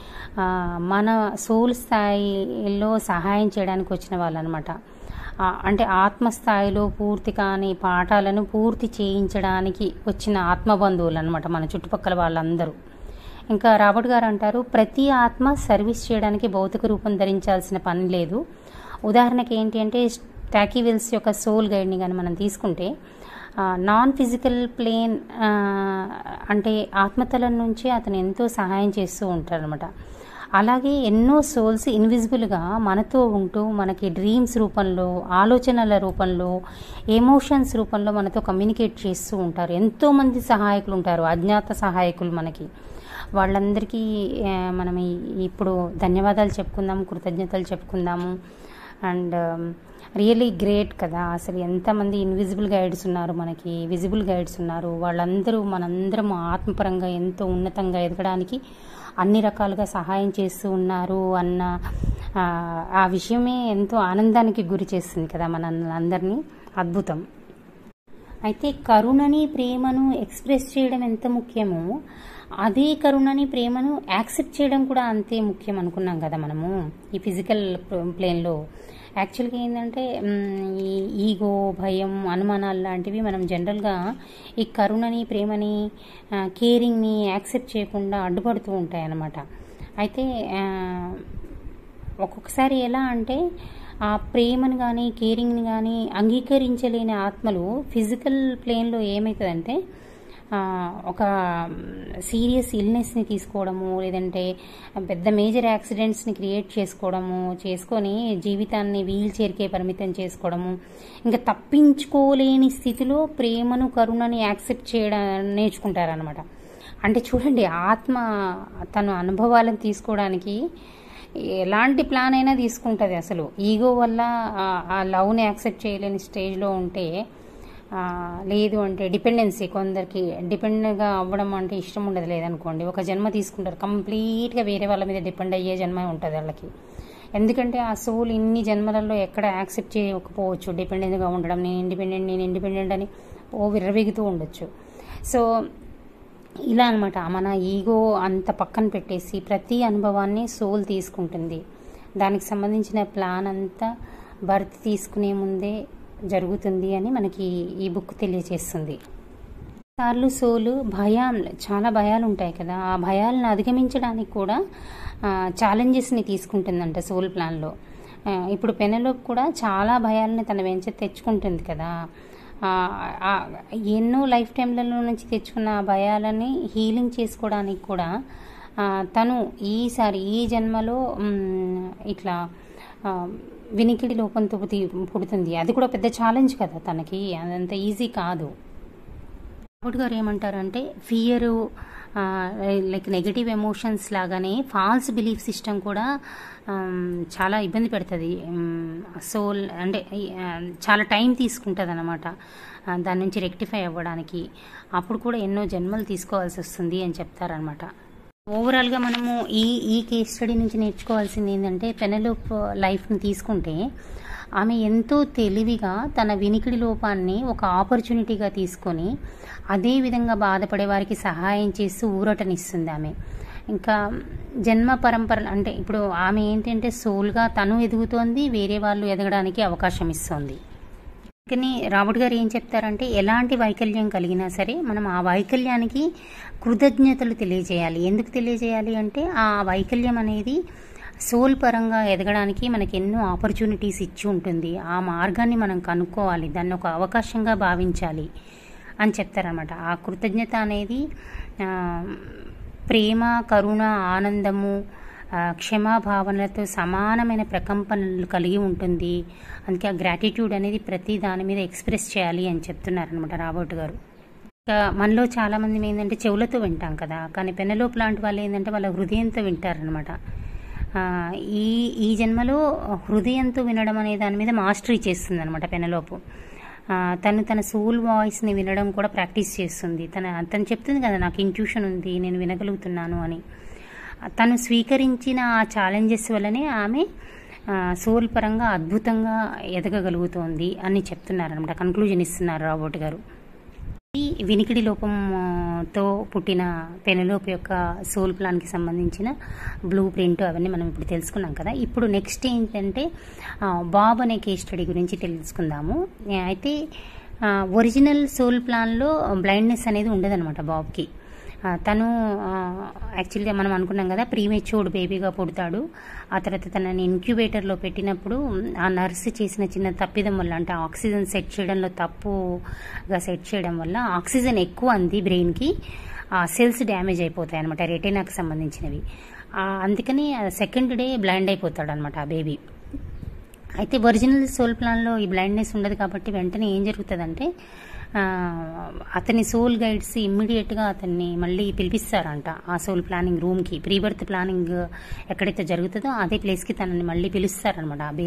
మన సోల్ స్థాయిలో సహాయం చేయడానికి వచ్చిన వాళ్ళనమాట అంటే ఆత్మస్థాయిలో పూర్తి కాని పాఠాలను పూర్తి చేయించడానికి వచ్చిన ఆత్మబంధువులు అనమాట మన చుట్టుపక్కల వాళ్ళందరూ ఇంకా రాబర్ట్ గారు అంటారు ప్రతి ఆత్మ సర్వీస్ చేయడానికి భౌతిక రూపం ధరించాల్సిన పని లేదు ఉదాహరణకి ఏంటి అంటే టాకీ విల్స్ యొక్క సోల్ గైడ్ని కానీ మనం తీసుకుంటే నాన్ ఫిజికల్ ప్లేన్ అంటే ఆత్మతలం నుంచి అతను ఎంతో సహాయం చేస్తూ ఉంటారనమాట అలాగే ఎన్నో సోల్స్ ఇన్విజిబుల్గా మనతో ఉంటూ మనకి డ్రీమ్స్ రూపంలో ఆలోచనల రూపంలో ఎమోషన్స్ రూపంలో మనతో కమ్యూనికేట్ చేస్తూ ఉంటారు ఎంతోమంది సహాయకులు ఉంటారు అజ్ఞాత సహాయకులు మనకి వాళ్ళందరికీ మనం ఇప్పుడు ధన్యవాదాలు చెప్పుకుందాము కృతజ్ఞతలు చెప్పుకుందాము అండ్ రియలీ గ్రేట్ కదా అసలు ఎంతమంది ఇన్విజిబుల్ గైడ్స్ ఉన్నారు మనకి విజిబుల్ గైడ్స్ ఉన్నారు వాళ్ళందరూ మనందరం ఆత్మపరంగా ఎంతో ఉన్నతంగా ఎదగడానికి అన్ని రకాలుగా సహాయం చేస్తూ ఉన్నారు అన్న ఆ విషయమే ఎంతో ఆనందానికి గురి చేస్తుంది కదా మన అందరినీ అద్భుతం అయితే కరుణని ప్రేమను ఎక్స్ప్రెస్ చేయడం ఎంత ముఖ్యమో అదే కరుణని ప్రేమను యాక్సెప్ట్ చేయడం కూడా అంతే ముఖ్యం అనుకున్నాం కదా మనము ఈ ఫిజికల్ ప్లేన్లో యాక్చువల్గా ఏంటంటే ఈ ఈగో భయం అనుమానాలు లాంటివి మనం జనరల్గా ఈ కరుణని ప్రేమని కేరింగ్ని యాక్సెప్ట్ చేయకుండా అడ్డుపడుతూ ఉంటాయి అన్నమాట అయితే ఒక్కొక్కసారి ఎలా అంటే ఆ ప్రేమను కానీ కేరింగ్ని కానీ అంగీకరించలేని ఆత్మలు ఫిజికల్ ప్లేన్లో ఏమవుతుందంటే ఆ, ఒక సీరియస్ ఇల్నెస్ని తీసుకోవడము లేదంటే పెద్ద మేజర్ యాక్సిడెంట్స్ని క్రియేట్ చేసుకోవడము చేసుకొని జీవితాన్ని వీల్ చైర్కే పరిమితం చేసుకోవడము ఇంకా తప్పించుకోలేని స్థితిలో ప్రేమను కరుణని యాక్సెప్ట్ చేయడం నేర్చుకుంటారనమాట అంటే చూడండి ఆత్మ తన అనుభవాలను తీసుకోవడానికి ఎలాంటి ప్లాన్ అయినా తీసుకుంటుంది అసలు ఈగో వల్ల ఆ- ఆ లవ్ని యాక్సెప్ట్ చేయలేని స్టేజ్లో ఉంటే ఆ, లేదు అంటే డిపెండెన్సీ కొందరికి డిపెండ్గా అవ్వడం అంటే ఇష్టం ఉండదు లేదనుకోండి ఒక జన్మ తీసుకుంటారు కంప్లీట్గా వేరే వాళ్ళ మీద డిపెండ్ అయ్యే జన్మ ఉంటుంది వాళ్ళకి ఎందుకంటే ఆ సోల్ ఇన్ని జన్మలలో ఎక్కడ యాక్సెప్ట్ చేయకపోవచ్చు డిపెండెంట్గా ఉండడం నేను ఇండిపెండెంట్ నేను ఇండిపెండెంట్ అని ఓ విర్రవీగుతూ ఉండొచ్చు సో ఇలా అనమాట మన ఈగో అంత పక్కన పెట్టేసి ప్రతి అనుభవాన్ని సోల్ తీసుకుంటుంది దానికి సంబంధించిన ప్లాన్ అంతా బర్త్ తీసుకునే ముందే జరుగుతుంది అని మనకి ఈ బుక్ తెలియజేస్తుంది సార్లు సోలు భయం చాలా భయాలు ఉంటాయి కదా ఆ భయాలను అధిగమించడానికి కూడా ఛాలెంజెస్ని తీసుకుంటుందంట సోల్ ప్లాన్లో ఆ, ఇప్పుడు పెనలోపు కూడా చాలా భయాలని తన వెంచ తెచ్చుకుంటుంది కదా ఆ, ఆ, ఎన్నో లైఫ్ టైంలలో నుంచి తెచ్చుకున్న ఆ భయాలని హీలింగ్ చేసుకోవడానికి కూడా ఆ, తను ఈసారి ఈ జన్మలో మ్, ఇట్లా ఆ, వినికిడి లోపంతో పుట్టి- పుడుతుంది అది కూడా పెద్ద ఛాలెంజ్ కదా తనకి అదంత ఈజీ కాదు రాబర్ట్ గారు ఏమంటారంటే ఫియరు లైక్ నెగటివ్ ఎమోషన్స్ లాగానే ఫాల్స్ బిలీఫ్ సిస్టమ్ కూడా ఆమ్, చాలా ఇబ్బంది పెడుతుంది సోల్ అంటే ఆ, చాలా టైం తీసుకుంటుంది అనమాట దాని నుంచి రెక్టిఫై అవ్వడానికి అప్పుడు కూడా ఎన్నో జన్మలు తీసుకోవాల్సి వస్తుంది అని చెప్తారనమాట ఓవరాల్గా మనము ఈ ఈ కేస్ స్టడీ నుంచి నేర్చుకోవాల్సింది ఏంటంటే పెనలోప్ లైఫ్ని తీసుకుంటే ఆమె ఎంతో తెలివిగా తన వినికిడి లోపాన్ని ఒక ఆపర్చునిటీగా తీసుకొని అదే విధంగా బాధపడే వారికి సహాయం చేస్తూ ఊరటనిస్తుంది ఆమె ఇంకా జన్మ పరంపర అంటే ఇప్పుడు ఆమె ఏంటంటే సోల్గా తను ఎదుగుతోంది వేరే వాళ్ళు ఎదగడానికి అవకాశం ఇస్తుంది కానీ రాబర్ట్ గారు ఏం చెప్తారంటే ఎలాంటి వైకల్యం కలిగినా సరే మనం ఆ వైకల్యానికి కృతజ్ఞతలు తెలియజేయాలి ఎందుకు తెలియజేయాలి అంటే ఆ వైకల్యం అనేది సోల్ పరంగా ఎదగడానికి మనకి ఎన్నో ఆపర్చునిటీస్ ఇచ్చి ఉంటుంది ఆ మార్గాన్ని మనం కనుక్కోవాలి దాన్ని ఒక అవకాశంగా భావించాలి అని చెప్తారనమాట ఆ కృతజ్ఞత అనేది ఆ, ప్రేమ కరుణ ఆనందము ఆ, క్షమాభావనలతో సమానమైన ప్రకంపనలు కలిగి ఉంటుంది అందుకే ఆ గ్రాటిట్యూడ్ అనేది ప్రతి దాని మీద ఎక్స్ప్రెస్ చేయాలి అని చెప్తున్నారనమాట రాబర్ట్ గారు ఇంకా మనలో చాలా మంది ఏంటంటే చెవులతో వింటాం కదా కానీ పెనలోపు లాంటి వాళ్ళు ఏంటంటే వాళ్ళ హృదయంతో వింటారనమాట ఆ, ఈ ఈ జన్మలో హృదయంతో వినడం అనే దాని మీద మాస్టరీ చేస్తుంది అనమాట పెనలోపు ఆ, తను తన సోల్ వాయిస్ని వినడం కూడా ప్రాక్టీస్ చేస్తుంది తన తను చెప్తుంది కదా నాకు ఇంట్యూషన్ ఉంది నేను వినగలుగుతున్నాను అని తను స్వీకరించిన ఆ ఛాలెంజెస్ వల్లనే ఆమె ఆ, సోల్ పరంగా అద్భుతంగా ఎదగగలుగుతోంది అని చెప్తున్నారనమాట కన్క్లూజన్ ఇస్తున్నారు రాబోట్ గారు ఈ వినికిడి లోపంతో పుట్టిన పెనలోపు యొక్క సోల్ ప్లాన్కి సంబంధించిన బ్లూ ప్రింట్ అవన్నీ మనం ఇప్పుడు తెలుసుకున్నాం కదా ఇప్పుడు నెక్స్ట్ ఏంటంటే ఆ, బాబ్ అనే కేస్ స్టడీ గురించి తెలుసుకుందాము ఆ, అయితే ఆ, ఒరిజినల్ సోల్ ప్లాన్లో బ్లైండ్నెస్ అనేది ఉండదన్నమాట బాబ్కి ఆ, తను ఆ, యాక్చువల్గా మనం అనుకున్నాం కదా ప్రీమెచ్యూర్డ్ బేబీగా పుడతాడు ఆ తర్వాత తనని ఇంక్యుబేటర్లో పెట్టినప్పుడు ఆ నర్స్ చేసిన చిన్న తప్పిదం వల్ల అంటే ఆక్సిజన్ సెట్ చేయడంలో తప్పుగా సెట్ చేయడం వల్ల ఆక్సిజన్ ఎక్కువ అంది బ్రెయిన్కి ఆ సెల్స్ డ్యామేజ్ అయిపోతాయి అనమాట రెటీనాకి సంబంధించినవి ఆ, అందుకని సెకండ్ డే బ్లైండ్ అయిపోతాడు అనమాట ఆ బేబీ అయితే ఒరిజినల్ సోల్ ప్లాన్లో ఈ బ్లైండ్నెస్ ఉండదు కాబట్టి వెంటనే ఏం జరుగుతుందంటే ఆ, అతని సోల్ గైడ్స్ ఇమ్మీడియట్గా అతన్ని మళ్ళీ పిలిపిస్తారంట ఆ సోల్ ప్లానింగ్ రూమ్కి ప్రీ బర్త్ ప్లానింగ్ ఎక్కడైతే జరుగుతుందో అదే ప్లేస్కి తనని మళ్ళీ పిలుస్తారనమాట ఆ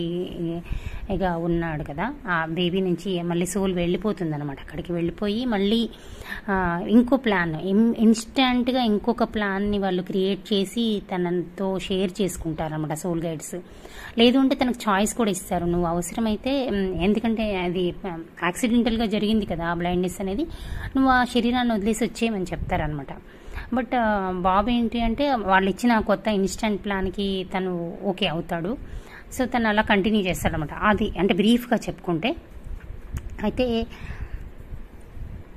బేబీగా ఉన్నాడు కదా ఆ బేబీ నుంచి మళ్ళీ సోల్ వెళ్ళిపోతుంది అనమాట అక్కడికి వెళ్ళిపోయి మళ్ళీ ఆ, ఇంకో ప్లాన్ ఇన్స్టెంట్గా ఇంకొక ప్లాన్ని వాళ్ళు క్రియేట్ చేసి తనతో షేర్ చేసుకుంటారనమాట సోల్ గైడ్స్ లేదు అంటే తనకు చాయిస్ కూడా ఇస్తారు నువ్వు అవసరమైతే మ్, ఎందుకంటే అది యాక్సిడెంటల్గా జరిగింది కదా ఆ బ్లైండ్నెస్ అనేది నువ్వు ఆ శరీరాన్ని వదిలేసి వచ్చేయమని చెప్తారనమాట బట్ ఆ, బాబు ఏంటి అంటే వాళ్ళు ఇచ్చిన కొత్త ఇన్స్టెంట్ ప్లాన్కి తను ఓకే అవుతాడు సో తను అలా కంటిన్యూ చేస్తాడనమాట అది అంటే బ్రీఫ్గా చెప్పుకుంటే అయితే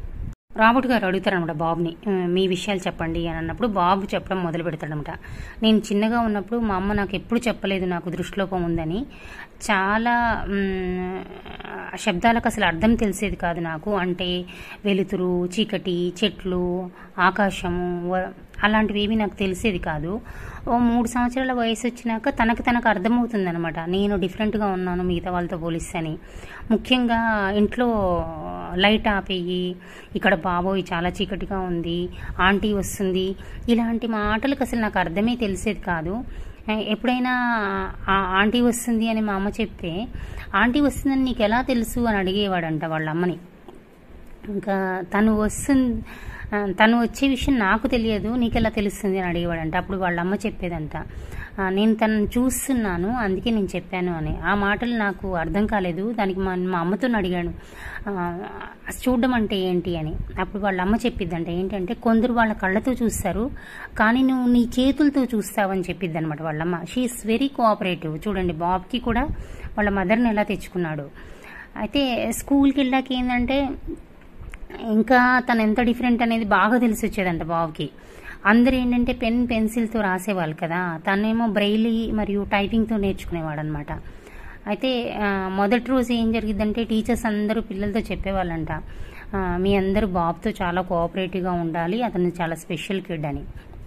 రాబర్ట్ గారు అడుగుతారనమాట బాబుని "ఆ, మీ విషయాలు చెప్పండి అని అన్నప్పుడు బాబు చెప్పడం మొదలు పెడతాడనమాట నేను చిన్నగా ఉన్నప్పుడు మా అమ్మ నాకు ఎప్పుడు చెప్పలేదు నాకు దృష్టిలోపం ఉందని చాలా మ్, శబ్దాలకు అసలు అర్థం తెలిసేది కాదు నాకు అంటే వెలుతురు చీకటి చెట్లు ఆకాశము వ- అలాంటివి ఏమీ నాకు తెలిసేది కాదు ఓ మూడు సంవత్సరాల వయసు వచ్చినాక తనకు తనకు అర్థమవుతుందనమాట నేను డిఫరెంట్గా ఉన్నాను మిగతా వాళ్ళతో పోలిస్తే అని ముఖ్యంగా ఇంట్లో లైట్ ఆపేయి ఇక్కడ బాబోయ్ చాలా చీకటిగా ఉంది ఆంటీ వస్తుంది ఇలాంటి మాటలకు అసలు నాకు అర్థమే తెలిసేది కాదు ఆ, ఎప్పుడైనా ఆ ఆంటీ వస్తుంది అని మా అమ్మ చెప్తే ఆంటీ వస్తుందని నీకు ఎలా తెలుసు అని అడిగేవాడంట వాళ్ళ అమ్మని ఇంకా తను వస్తుంది ఆ, తను వచ్చే విషయం నాకు తెలియదు నీకు ఎలా తెలుస్తుంది అని అడిగేవాడంట అప్పుడు వాళ్ళ అమ్మ చెప్పేదంట ఆ, నేను తనను చూస్తున్నాను అందుకే నేను చెప్పాను అని ఆ మాటలు నాకు అర్థం కాలేదు దానికి మా మా అమ్మతో అడిగాను ఆ, చూడడం అంటే ఏంటి అని అప్పుడు వాళ్ళ అమ్మ చెప్పిద్దంట ఏంటంటే కొందరు వాళ్ళ కళ్ళతో చూస్తారు కానీ నువ్వు నీ చేతులతో చూస్తావని చెప్పిద్ది అనమాట వాళ్ళమ్మ షీఈస్ వెరీ కోఆపరేటివ్ చూడండి బాబ్కి కూడా వాళ్ళ మదర్ని ఎలా తెచ్చుకున్నాడు అయితే స్కూల్కి వెళ్ళాక ఏంటంటే ఇంకా తను ఎంత డిఫరెంట్ అనేది బాగా తెలిసి వచ్చేదంట బాబుకి అందరూ ఏంటంటే పెన్ పెన్సిల్తో రాసేవాళ్ళు కదా తనేమో బ్రెయిలీ మరియు టైపింగ్తో నేర్చుకునేవాడు అనమాట అయితే ఆ, మొదటి రోజు ఏం జరిగిద్దంటే టీచర్స్ అందరూ పిల్లలతో చెప్పేవాళ్ళంట ఆ, మీ అందరూ బాబుతో చాలా కోఆపరేటివ్గా ఉండాలి అతను చాలా స్పెషల్ కిడ్ అని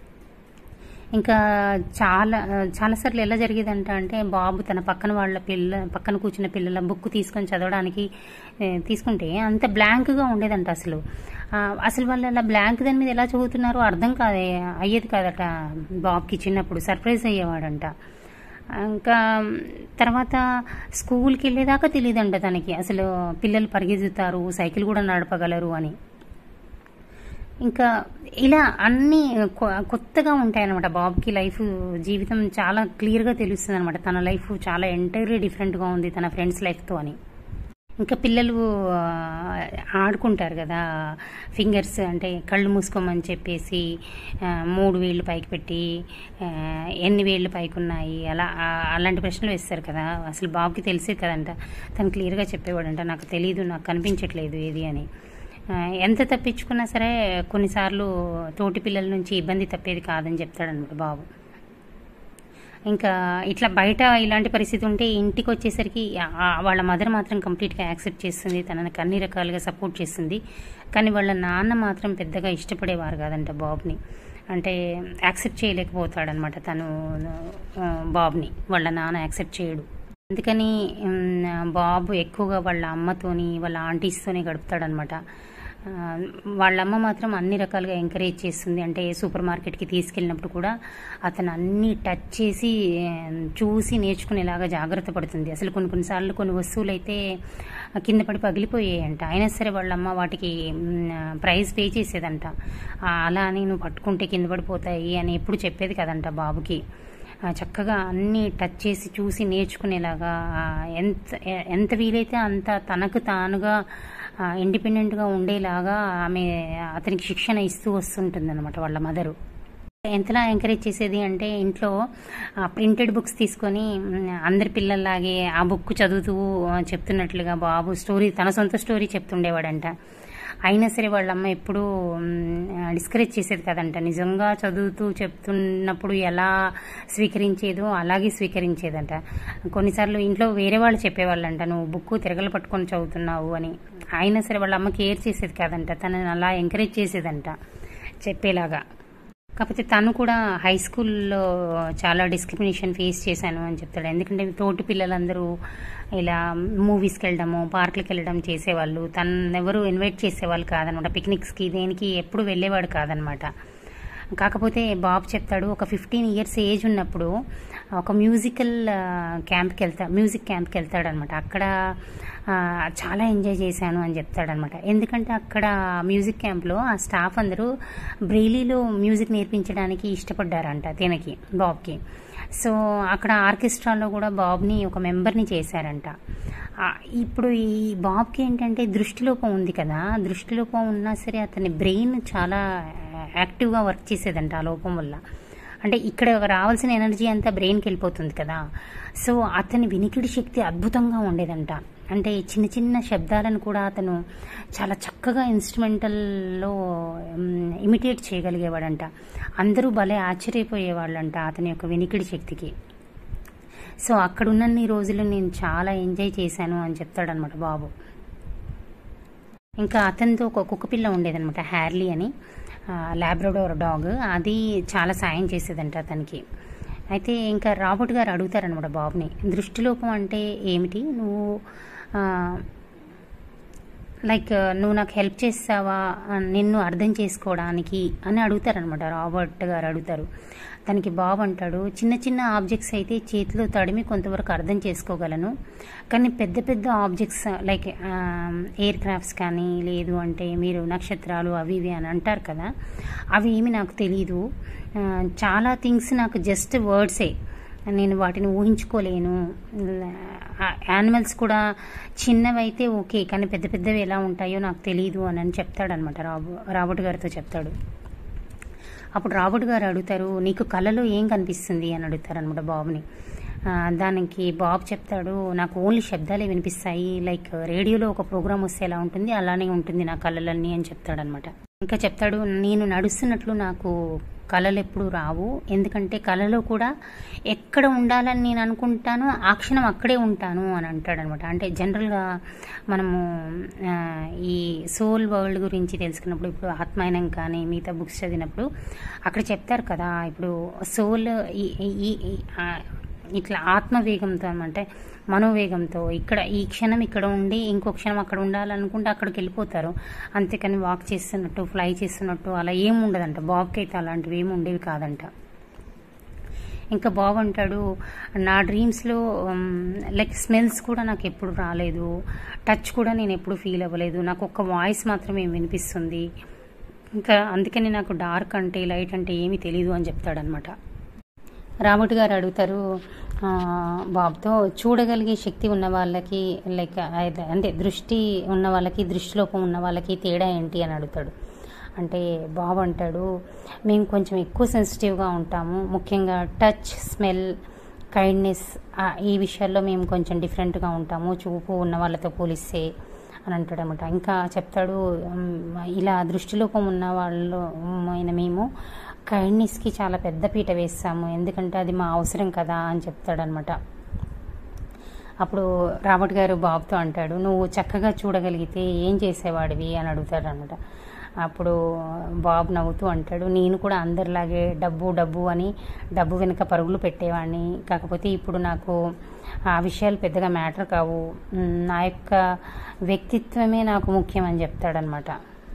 ఇంకా చాలా చాలాసార్లు ఎలా జరిగేదంట అంటే బాబు తన పక్కన వాళ్ళ పిల్ల పక్కన కూర్చున్న పిల్లల బుక్ తీసుకొని చదవడానికి ఏ, తీసుకుంటే అంత బ్లాంక్గా ఉండేదంట అసలు ఆ, అసలు వాళ్ళు అలా బ్లాంక్ దాని మీద ఎలా చదువుతున్నారో అర్థం కాదే అయ్యేది కాదట బాబుకి చిన్నప్పుడు సర్ప్రైజ్ అయ్యేవాడంట ఇంకా తర్వాత స్కూల్కి వెళ్ళేదాకా తెలియదంట తనకి అసలు పిల్లలు పరిగెత్తుతారు సైకిల్ కూడా నడపగలరు అని ఇంకా ఇలా అన్నీ కొ- కొత్తగా ఉంటాయన్నమాట బాబ్కి లైఫ్ జీవితం చాలా క్లియర్గా తెలుస్తుంది అనమాట తన లైఫ్ చాలా ఎంటైర్లీ డిఫరెంట్గా ఉంది తన ఫ్రెండ్స్ లైఫ్తో అని ఇంకా పిల్లలు ఆ, ఆడుకుంటారు కదా ఫింగర్స్ అంటే కళ్ళు మూసుకోమని చెప్పేసి ఆ, మూడు వేళ్ళు పైకి పెట్టి ఆ, ఎన్ని వేళ్ళు పైకి ఉన్నాయి అలా ఆ, అలాంటి ప్రశ్నలు వేస్తారు కదా అసలు బాబుకి తెలిసేది కదంట తను క్లియర్గా చెప్పేవాడంట నాకు తెలియదు నాకు కనిపించట్లేదు ఏది అని ఆ, ఎంత తప్పించుకున్నా సరే కొన్నిసార్లు తోటి పిల్లల నుంచి ఇబ్బంది తప్పేది కాదని చెప్తాడనమాట బాబు ఇంకా ఇట్లా బయట ఇలాంటి పరిస్థితి ఉంటే ఇంటికి వచ్చేసరికి ఆ- ఆ వాళ్ళ మదర్ మాత్రం కంప్లీట్గా యాక్సెప్ట్ చేస్తుంది తనని అన్ని రకాలుగా సపోర్ట్ చేస్తుంది కానీ వాళ్ళ నాన్న మాత్రం పెద్దగా ఇష్టపడేవారు కాదంట బాబ్ని అంటే యాక్సెప్ట్ చేయలేకపోతాడనమాట తను ఆ, బాబ్ని వాళ్ళ నాన్న యాక్సెప్ట్ చేయడు అందుకని ఉమ్, బాబు ఎక్కువగా వాళ్ళ అమ్మతోని వాళ్ళ ఆంటీస్తోనే గడుపుతాడనమాట ఆ, వాళ్ళ అమ్మ మాత్రం అన్ని రకాలుగా ఎంకరేజ్ చేస్తుంది అంటే సూపర్ మార్కెట్కి తీసుకెళ్ళినప్పుడు కూడా అతను అన్ని టచ్ చేసి ఆ, చూసి నేర్చుకునేలాగా జాగ్రత్త పడుతుంది అసలు కొన్ని కొన్నిసార్లు కొన్ని వస్తువులు అయితే కింద పడి పగిలిపోయాయంట అయినా సరే వాళ్ళ అమ్మ వాటికి ప్రైజ్ పే చేసేదంట ఆ, అలా అని నువ్వు పట్టుకుంటే కింద పడిపోతాయి అని ఎప్పుడు చెప్పేది కదంట బాబుకి ఆ, చక్కగా అన్నీ టచ్ చేసి చూసి నేర్చుకునేలాగా ఆ, ఎంత ఎ- ఎంత వీలైతే అంత తనకు తానుగా ఇండిపెండెంట్గా ఉండేలాగా ఆమె అతనికి శిక్షణ ఇస్తూ వస్తుంటుంది అనమాట వాళ్ళ మదరు ఎంతలా ఎంకరేజ్ చేసేది అంటే ఇంట్లో ప్రింటెడ్ బుక్స్ తీసుకొని మ్, అందరి పిల్లల్లాగే ఆ బుక్ చదువుతూ ఆ, చెప్తున్నట్లుగా బాబు స్టోరీ తన సొంత స్టోరీ చెప్తుండేవాడంట అయినా సరే వాళ్ళ అమ్మ ఎప్పుడూ డిస్కరేజ్ చేసేది కదంట నిజంగా చదువుతూ చెప్తున్నప్పుడు ఎలా స్వీకరించేదో అలాగే స్వీకరించేదంట కొన్నిసార్లు ఇంట్లో వేరే వాళ్ళు చెప్పేవాళ్ళంట నువ్వు బుక్ తిరగలు పట్టుకొని చదువుతున్నావు అని అయినా సరే వాళ్ళ అమ్మ కేర్ చేసేది కాదంట తనని అలా ఎంకరేజ్ చేసేదంట చెప్పేలాగా కాకపోతే తను కూడా హై స్కూల్లో చాలా డిస్క్రిమినేషన్ ఫేస్ చేశాను అని చెప్తాడు ఎందుకంటే తోటి పిల్లలందరూ ఇలా మూవీస్కి వెళ్ళడము పార్కులకి వెళ్ళడం చేసేవాళ్ళు తను ఎవరు ఇన్వైట్ చేసేవాళ్ళు కాదనమాట పిక్నిక్స్కి దేనికి ఎప్పుడు వెళ్ళేవాడు కాదనమాట కాకపోతే బాబు చెప్తాడు ఒక ఫిఫ్టీన్ ఇయర్స్ ఏజ్ ఉన్నప్పుడు ఒక మ్యూజికల్ క్యాంప్కి వెళ్తా మ్యూజిక్ క్యాంప్కి వెళ్తాడనమాట అక్కడ ఆ, చాలా ఎంజాయ్ చేశాను అని చెప్తాడనమాట ఎందుకంటే అక్కడ మ్యూజిక్ క్యాంప్లో ఆ స్టాఫ్ అందరూ బ్రెయిలీలో మ్యూజిక్ నేర్పించడానికి ఇష్టపడ్డారంట తినకి బాబ్కి సో అక్కడ ఆర్కెస్ట్రాలో కూడా బాబ్ని ఒక మెంబర్ని చేశారంట ఆ, ఇప్పుడు ఈ బాబ్కి ఏంటంటే దృష్టిలోపం ఉంది కదా దృష్టిలోపం ఉన్నా సరే అతని బ్రెయిన్ చాలా యాక్టివ్గా వర్క్ చేసేదంట ఆ లోపం వల్ల అంటే ఇక్కడ రావాల్సిన ఎనర్జీ అంతా బ్రెయిన్కి వెళ్ళిపోతుంది కదా సో అతని వినికిడి శక్తి అద్భుతంగా ఉండేదంట అంటే చిన్న చిన్న శబ్దాలను కూడా అతను చాలా చక్కగా ఇన్స్ట్రుమెంటల్లో ఇమిటేట్ చేయగలిగేవాడంట అందరూ భలే ఆశ్చర్యపోయేవాళ్ళంట అతని యొక్క వినికిడి శక్తికి సో అక్కడ ఉన్నన్ని రోజులు నేను చాలా ఎంజాయ్ చేశాను అని చెప్తాడనమాట బాబు ఇంకా అతనితో ఒక కుక్క పిల్ల ఉండేదనమాట హ్యార్లీ అని ల్యాబ్రడోర్ డాగ్ అది చాలా సాయం చేసేదంట అతనికి అయితే ఇంకా రాబర్ట్ గారు అడుగుతారనమాట బాబుని దృష్టిలోపం అంటే ఏమిటి నువ్వు ఆ, లైక్ నువ్వు నాకు హెల్ప్ చేస్తావా ఆ, నిన్ను అర్థం చేసుకోవడానికి అని అడుగుతారనమాట రాబర్ట్ గారు అడుగుతారు దానికి బాబు అంటాడు చిన్న చిన్న ఆబ్జెక్ట్స్ అయితే చేతిలో తడిమి కొంతవరకు అర్థం చేసుకోగలను కానీ పెద్ద పెద్ద ఆబ్జెక్ట్స్ లైక్ ఎయిర్ క్రాఫ్ట్స్ కానీ లేదు అంటే మీరు నక్షత్రాలు అవి ఇవి అని అంటారు కదా అవి ఏమి నాకు తెలియదు ఆ, చాలా థింగ్స్ నాకు జస్ట్ వర్డ్సే నేను వాటిని ఊహించుకోలేను యానిమల్స్ కూడా చిన్నవైతే ఓకే కానీ పెద్ద పెద్దవి ఎలా ఉంటాయో నాకు తెలియదు అని అని చెప్తాడనమాట రాబు రాబర్ట్ గారితో చెప్తాడు అప్పుడు రాబర్ట్ గారు అడుగుతారు నీకు కళలో ఏం కనిపిస్తుంది అని అడుగుతారు అనమాట బాబుని ఆ, దానికి బాబు చెప్తాడు నాకు ఓన్లీ శబ్దాలే వినిపిస్తాయి లైక్ రేడియోలో ఒక ప్రోగ్రామ్ వస్తే ఎలా ఉంటుంది అలానే ఉంటుంది నా కళలన్నీ అని చెప్తాడనమాట ఇంకా చెప్తాడు నేను నడుస్తున్నట్లు నాకు కళలు ఎప్పుడు రావు ఎందుకంటే కళలో కూడా ఎక్కడ ఉండాలని నేను అనుకుంటానో ఆ క్షణం అక్కడే ఉంటాను అని అంటాడనమాట అంటే జనరల్గా మనము ఆ, ఈ సోల్ వరల్డ్ గురించి తెలుసుకున్నప్పుడు ఇప్పుడు ఆత్మాయనం కానీ మిగతా బుక్స్ చదివినప్పుడు అక్కడ చెప్తారు కదా ఇప్పుడు సోల్ ఈ ఈ- ఈ ఆ, ఇట్లా ఆత్మవేగంతో అంటే మనోవేగంతో ఇక్కడ ఈ క్షణం ఇక్కడ ఉండి ఇంకో క్షణం అక్కడ ఉండాలనుకుంటే అక్కడికి వెళ్ళిపోతారు అంతేకాని వాక్ చేస్తున్నట్టు ఫ్లై చేస్తున్నట్టు అలా ఏమి ఉండదంట బాబ్కి అయితే అలాంటివి ఏమి ఉండేవి కాదంట ఇంకా బాబు అంటాడు నా డ్రీమ్స్లో లైక్ స్మెల్స్ కూడా నాకు ఎప్పుడు రాలేదు టచ్ కూడా నేను ఎప్పుడు ఫీల్ అవ్వలేదు నాకు ఒక్క వాయిస్ మాత్రమే వినిపిస్తుంది ఇంకా అందుకని నాకు డార్క్ అంటే లైట్ అంటే ఏమీ తెలియదు అని చెప్తాడనమాట రాబర్ట్ గారు అడుగుతారు ఆ, బాబుతో చూడగలిగే శక్తి ఉన్న వాళ్ళకి లైక్ అయితే- అంటే దృష్టి ఉన్న వాళ్ళకి దృష్టిలోపం ఉన్న వాళ్ళకి తేడా ఏంటి అని అడుగుతాడు అంటే బాబు అంటాడు మేము కొంచెం ఎక్కువ సెన్సిటివ్గా ఉంటాము ముఖ్యంగా టచ్ స్మెల్ కైండ్నెస్ ఈ విషయాల్లో మేము కొంచెం డిఫరెంట్గా ఉంటాము చూపు ఉన్న వాళ్ళతో పోలిస్తే అని అంటాడనమాట ఇంకా చెప్తాడు "ఉమ్, ఇలా దృష్టిలోపం ఉన్న వాళ్ళు అయిన మేము కైండ్నెస్కి చాలా పెద్ద పీట వేస్తాము ఎందుకంటే అది మా అవసరం కదా అని చెప్తాడనమాట అప్పుడు రాబర్ట్ గారు బాబుతో అంటాడు నువ్వు చక్కగా చూడగలిగితే ఏం చేసేవాడివి అని అడుగుతాడు అనమాట అప్పుడు బాబు నవ్వుతూ అంటాడు నేను కూడా అందరిలాగే డబ్బు డబ్బు అని డబ్బు వెనుక పరుగులు పెట్టేవాడిని కాకపోతే ఇప్పుడు నాకు ఆ విషయాలు పెద్దగా మ్యాటర్ కావు ఉమ్, నా యొక్క వ్యక్తిత్వమే నాకు ముఖ్యం అని చెప్తాడనమాట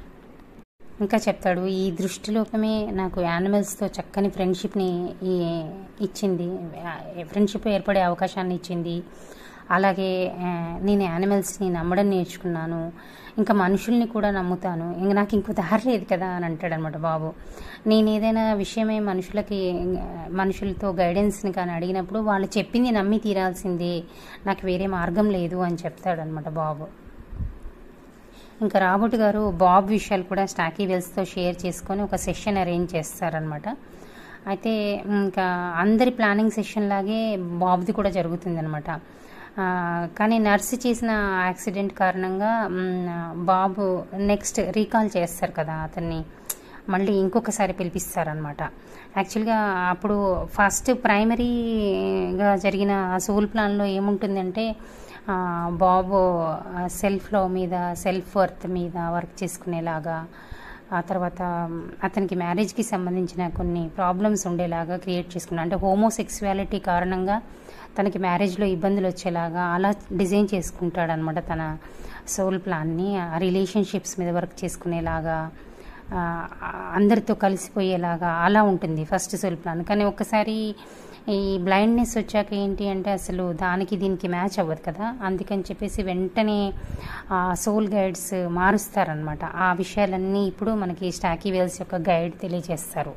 ఇంకా చెప్తాడు ఈ దృష్టిలోపమే నాకు యానిమల్స్తో చక్కని ఫ్రెండ్షిప్ని ఈ- ఇచ్చింది ఫ్రెండ్షిప్ ఏర్పడే అవకాశాన్ని ఇచ్చింది అలాగే ఆ, నేను యానిమల్స్ని నమ్మడం నేర్చుకున్నాను ఇంకా మనుషుల్ని కూడా నమ్ముతాను ఇంక నాకు ఇంకో దారి లేదు కదా అని అంటాడనమాట బాబు నేను ఏదైనా విషయమే మనుషులకి ఆ, మనుషులతో గైడెన్స్ని కానీ అడిగినప్పుడు వాళ్ళు చెప్పింది నమ్మి తీరాల్సిందే నాకు వేరే మార్గం లేదు అని చెప్తాడనమాట బాబు ఇంకా రాబర్ట్ గారు బాబ్ విషయాలు కూడా స్టాకీ వెల్స్తో షేర్ చేసుకొని ఒక సెషన్ అరేంజ్ చేస్తారనమాట అయితే ఇంకా అందరి ప్లానింగ్ సెషన్ లాగే బాబ్ది కూడా జరుగుతుందనమాట ఆ, కానీ నర్సు చేసిన యాక్సిడెంట్ కారణంగా మ్, బాబు నెక్స్ట్ రీకాల్ చేస్తారు కదా అతన్ని మళ్ళీ ఇంకొకసారి పిలిపిస్తారనమాట యాక్చువల్గా అప్పుడు ఫస్ట్ ప్రైమరీగా జరిగిన సోల్ ప్లాన్లో ఏముంటుందంటే ఆ, బాబు సెల్ఫ్ లవ్ మీద సెల్ఫ్ వర్త్ మీద వర్క్ చేసుకునేలాగా ఆ తర్వాత మ్, అతనికి మ్యారేజ్కి సంబంధించిన కొన్ని ప్రాబ్లమ్స్ ఉండేలాగా క్రియేట్ చేసుకున్నాడు అంటే హోమోసెక్సువాలిటీ కారణంగా తనకి మ్యారేజ్లో ఇబ్బందులు వచ్చేలాగా అలా డిజైన్ చేసుకుంటాడనమాట తన సోల్ ప్లాన్ని ఆ రిలేషన్షిప్స్ మీద వర్క్ చేసుకునేలాగా ఆ, అందరితో కలిసిపోయేలాగా అలా ఉంటుంది ఫస్ట్ సోల్ ప్లాన్ కానీ ఒక్కసారి ఈ బ్లైండ్నెస్ వచ్చాక ఏంటి అంటే అసలు దానికి దీనికి మ్యాచ్ అవ్వదు కదా అందుకని చెప్పేసి వెంటనే ఆ సోల్ గైడ్స్ మారుస్తారనమాట ఆ విషయాలన్నీ ఇప్పుడు మనకి స్టాకీ వేల్స్ యొక్క గైడ్ తెలియజేస్తారు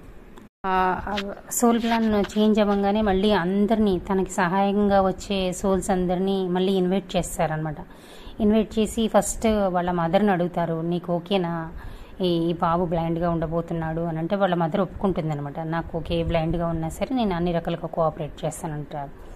సోల్ ప్లాన్ చేంజ్ అవ్వగానే మళ్ళీ అందరినీ తనకి సహాయంగా వచ్చే సోల్స్ అందరినీ మళ్ళీ ఇన్వైట్ చేస్తారనమాట ఇన్వైట్ చేసి ఫస్ట్ వాళ్ళ మదర్ని అడుగుతారు నీకు ఓకేనా ఈ ఈ బాబు బ్లైండ్గా ఉండబోతున్నాడు అని అంటే వాళ్ళ మదర్ ఒప్పుకుంటుంది అనమాట నాకు ఓకే బ్లైండ్గా ఉన్నా సరే నేను అన్ని రకాలుగా కోఆపరేట్ చేస్తానంటారు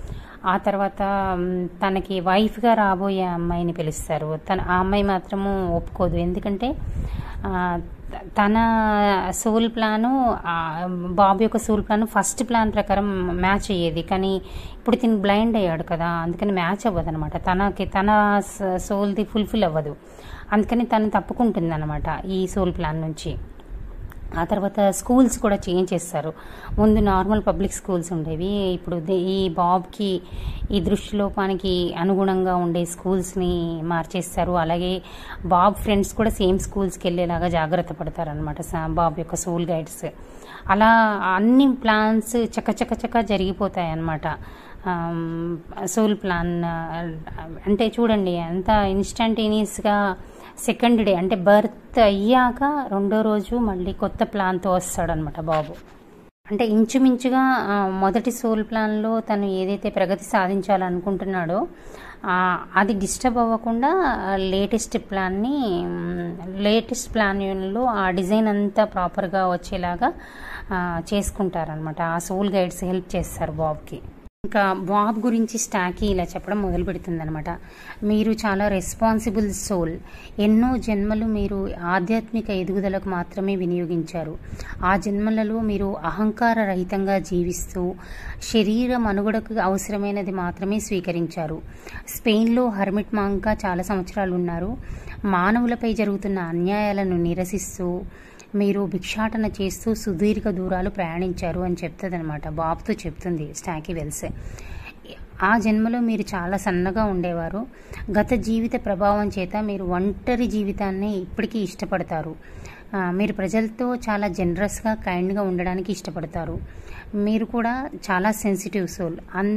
ఆ తర్వాత మ్, తనకి వైఫ్గా రాబోయే అమ్మాయిని పిలుస్తారు తన ఆ అమ్మాయి మాత్రము ఒప్పుకోదు ఎందుకంటే ఆ, త- తన సోల్ ప్లాను ఆ, బాబు యొక్క సోల్ ప్లాన్ ఫస్ట్ ప్లాన్ ప్రకారం మ్యాచ్ అయ్యేది కానీ ఇప్పుడు తిని బ్లైండ్ అయ్యాడు కదా అందుకని మ్యాచ్ అవ్వదు అనమాట తనకి తన స- సోల్ది ఫుల్ఫిల్ అవ్వదు అందుకని తను తప్పుకుంటుంది అనమాట ఈ సోల్ ప్లాన్ నుంచి ఆ తర్వాత స్కూల్స్ కూడా చేంజ్ చేస్తారు ముందు నార్మల్ పబ్లిక్ స్కూల్స్ ఉండేవి ఇప్పుడు దే- ఈ బాబ్కి ఈ దృష్టిలోపానికి అనుగుణంగా ఉండే స్కూల్స్ని మార్చేస్తారు అలాగే బాబ్ ఫ్రెండ్స్ కూడా సేమ్ స్కూల్స్కి వెళ్ళేలాగా జాగ్రత్త పడతారనమాట బాబ్ యొక్క సోల్ గైడ్స్ అలా అన్ని ప్లాన్స్ చక్క చక్క చక్క జరిగిపోతాయి అన్నమాట సోల్ ప్లాన్ అంటే చూడండి అంత ఇన్స్టంటేనియస్గా సెకండ్ డే అంటే బర్త్ అయ్యాక రెండో రోజు మళ్ళీ కొత్త ప్లాన్తో వస్తాడనమాట బాబు అంటే ఇంచుమించుగా ఆ, మొదటి సోల్ ప్లాన్లో తను ఏదైతే ప్రగతి సాధించాలనుకుంటున్నాడో ఆ, అది డిస్టర్బ్ అవ్వకుండా లేటెస్ట్ ప్లాన్ని లేటెస్ట్ ప్లాన్లో ఆ డిజైన్ అంతా ప్రాపర్గా వచ్చేలాగా ఆ, చేసుకుంటారనమాట ఆ సోల్ గైడ్స్ హెల్ప్ చేస్తారు బాబ్కి ఇంకా బాబ్ గురించి స్టాకీ ఇలా చెప్పడం మొదలు పెడుతుందనమాట మీరు చాలా రెస్పాన్సిబుల్ సోల్ ఎన్నో జన్మలు మీరు ఆధ్యాత్మిక ఎదుగుదలకు మాత్రమే వినియోగించారు ఆ జన్మలలో మీరు అహంకార రహితంగా జీవిస్తూ శరీర మనుగడకు అవసరమైనది మాత్రమే స్వీకరించారు స్పెయిన్లో హర్మిట్ మాంగ్గా చాలా సంవత్సరాలు ఉన్నారు మానవులపై జరుగుతున్న అన్యాయాలను నిరసిస్తూ మీరు భిక్షాటన చేస్తూ సుదీర్ఘ దూరాలు ప్రయాణించారు అని చెప్తుంది అనమాట బాబుతో చెప్తుంది స్టాకీ వెల్స్ ఆ జన్మలో మీరు చాలా సన్నగా ఉండేవారు గత జీవిత ప్రభావం చేత మీరు ఒంటరి జీవితాన్ని ఇప్పటికీ ఇష్టపడతారు ఆ, మీరు ప్రజలతో చాలా జనరస్గా కైండ్గా ఉండడానికి ఇష్టపడతారు మీరు కూడా చాలా సెన్సిటివ్ సోల్ అన్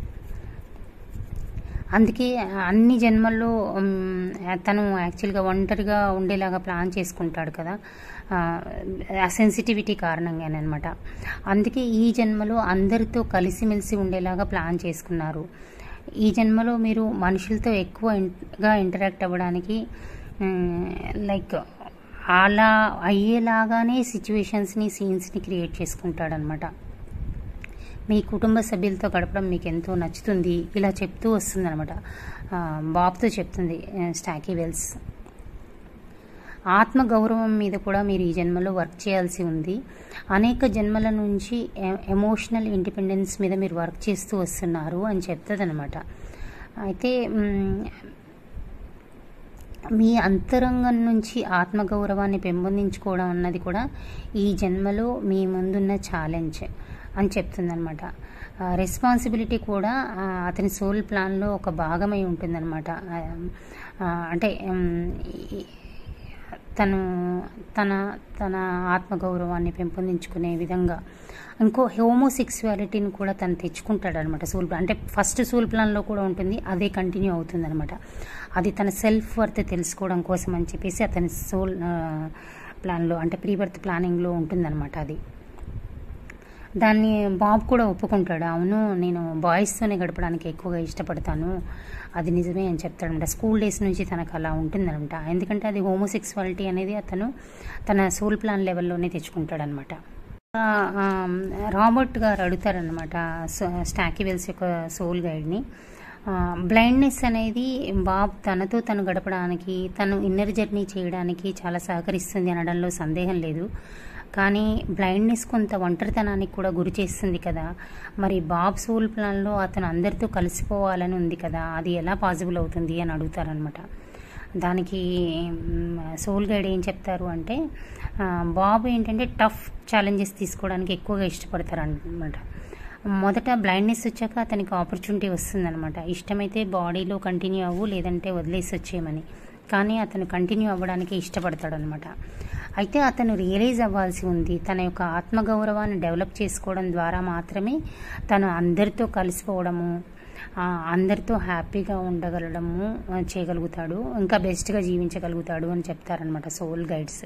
అందుకే అన్ని జన్మల్లో మ్, తను యాక్చువల్గా ఒంటరిగా ఉండేలాగా ప్లాన్ చేసుకుంటాడు కదా ఆ సెన్సిటివిటీ కారణంగానే అనమాట అందుకే ఈ జన్మలో అందరితో కలిసిమెలిసి ఉండేలాగా ప్లాన్ చేసుకున్నారు ఈ జన్మలో మీరు మనుషులతో ఎక్కువ గా ఇంటరాక్ట్ అవ్వడానికి లైక్ అలా అయ్యేలాగానే సిచ్యువేషన్స్ని సీన్స్ని క్రియేట్ చేసుకుంటాడనమాట మీ కుటుంబ సభ్యులతో గడపడం మీకు ఎంతో నచ్చుతుంది ఇలా చెప్తూ వస్తుంది అనమాట బాబుతో చెప్తుంది ఆ, స్టాకీ వెల్స్ ఆత్మ గౌరవం మీద కూడా మీరు ఈ జన్మలో వర్క్ చేయాల్సి ఉంది అనేక జన్మల నుంచి ఎ- ఎమోషనల్ ఇండిపెండెన్స్ మీద మీరు వర్క్ చేస్తూ వస్తున్నారు అని చెప్తుంది అనమాట అయితే మ్, మీ అంతరంగం నుంచి ఆత్మగౌరవాన్ని పెంపొందించుకోవడం అన్నది కూడా ఈ జన్మలో మీ ముందున్న ఛాలెంజ్ అని చెప్తుందనమాట రెస్పాన్సిబిలిటీ కూడా ఆ, అతని సోల్ ప్లాన్లో ఒక భాగమై ఉంటుందన్నమాట ఆ, ఆ, అంటే ఉమ్, ఈ- తను తన తన ఆత్మగౌరవాన్ని పెంపొందించుకునే విధంగా ఇంకో హోమోసెక్సువాలిటీని కూడా తను తెచ్చుకుంటాడు అనమాట సోల్ ప్లాన్ అంటే ఫస్ట్ సోల్ ప్లాన్లో కూడా ఉంటుంది అదే కంటిన్యూ అవుతుంది అనమాట అది తన సెల్ఫ్ వర్త్ తెలుసుకోవడం కోసం అని చెప్పేసి అతని సోల్ ప్లాన్లో అంటే ప్రీ బర్త్ ప్లానింగ్లో ఉంటుందన్నమాట అది దాన్ని బాబు కూడా ఒప్పుకుంటాడు అవును నేను బాయ్స్తోనే గడపడానికి ఎక్కువగా ఇష్టపడతాను అది నిజమే అని చెప్తాడనమాట స్కూల్ డేస్ నుంచి తనకు అలా ఉంటుందనమాట ఎందుకంటే అది హోమోసెక్సువాలిటీ అనేది అతను తన సోల్ ప్లాన్ లెవెల్లోనే తెచ్చుకుంటాడనమాట ఆ, ఆ, రాబర్ట్ గారు అడుగుతారనమాట స్టాకీ వెల్స్ యొక్క సోల్ గైడ్ని బ్లైండ్నెస్ అనేది బాబ్ తనతో తను గడపడానికి తను ఇన్నర్ జర్నీ చేయడానికి చాలా సహకరిస్తుంది అనడంలో సందేహం లేదు కానీ బ్లైండ్నెస్ కొంత ఒంటరితనానికి కూడా గురి చేస్తుంది కదా మరి బాబ్ సోల్ ప్లాన్లో అతను అందరితో కలిసిపోవాలని ఉంది కదా అది ఎలా పాసిబుల్ అవుతుంది అని అడుగుతారనమాట దానికి మ్, సోల్ గైడ్ ఏం చెప్తారు అంటే ఆ, బాబు ఏంటంటే టఫ్ ఛాలెంజెస్ తీసుకోవడానికి ఎక్కువగా ఇష్టపడతారు అనమాట మొదట బ్లైండ్నెస్ వచ్చాక అతనికి ఆపర్చునిటీ వస్తుందన్నమాట ఇష్టమైతే బాడీలో కంటిన్యూ అవ్వు లేదంటే వదిలేసి వచ్చేయమని కానీ అతను కంటిన్యూ అవ్వడానికి ఇష్టపడతాడు అనమాట అయితే అతను రియలైజ్ అవ్వాల్సి ఉంది తన యొక్క ఆత్మగౌరవాన్ని డెవలప్ చేసుకోవడం ద్వారా మాత్రమే తను అందరితో కలిసిపోవడము ఆ, అందరితో హ్యాపీగా ఉండగలడము ఆ, చేయగలుగుతాడు ఇంకా బెస్ట్గా జీవించగలుగుతాడు అని చెప్తారనమాట సోల్ గైడ్స్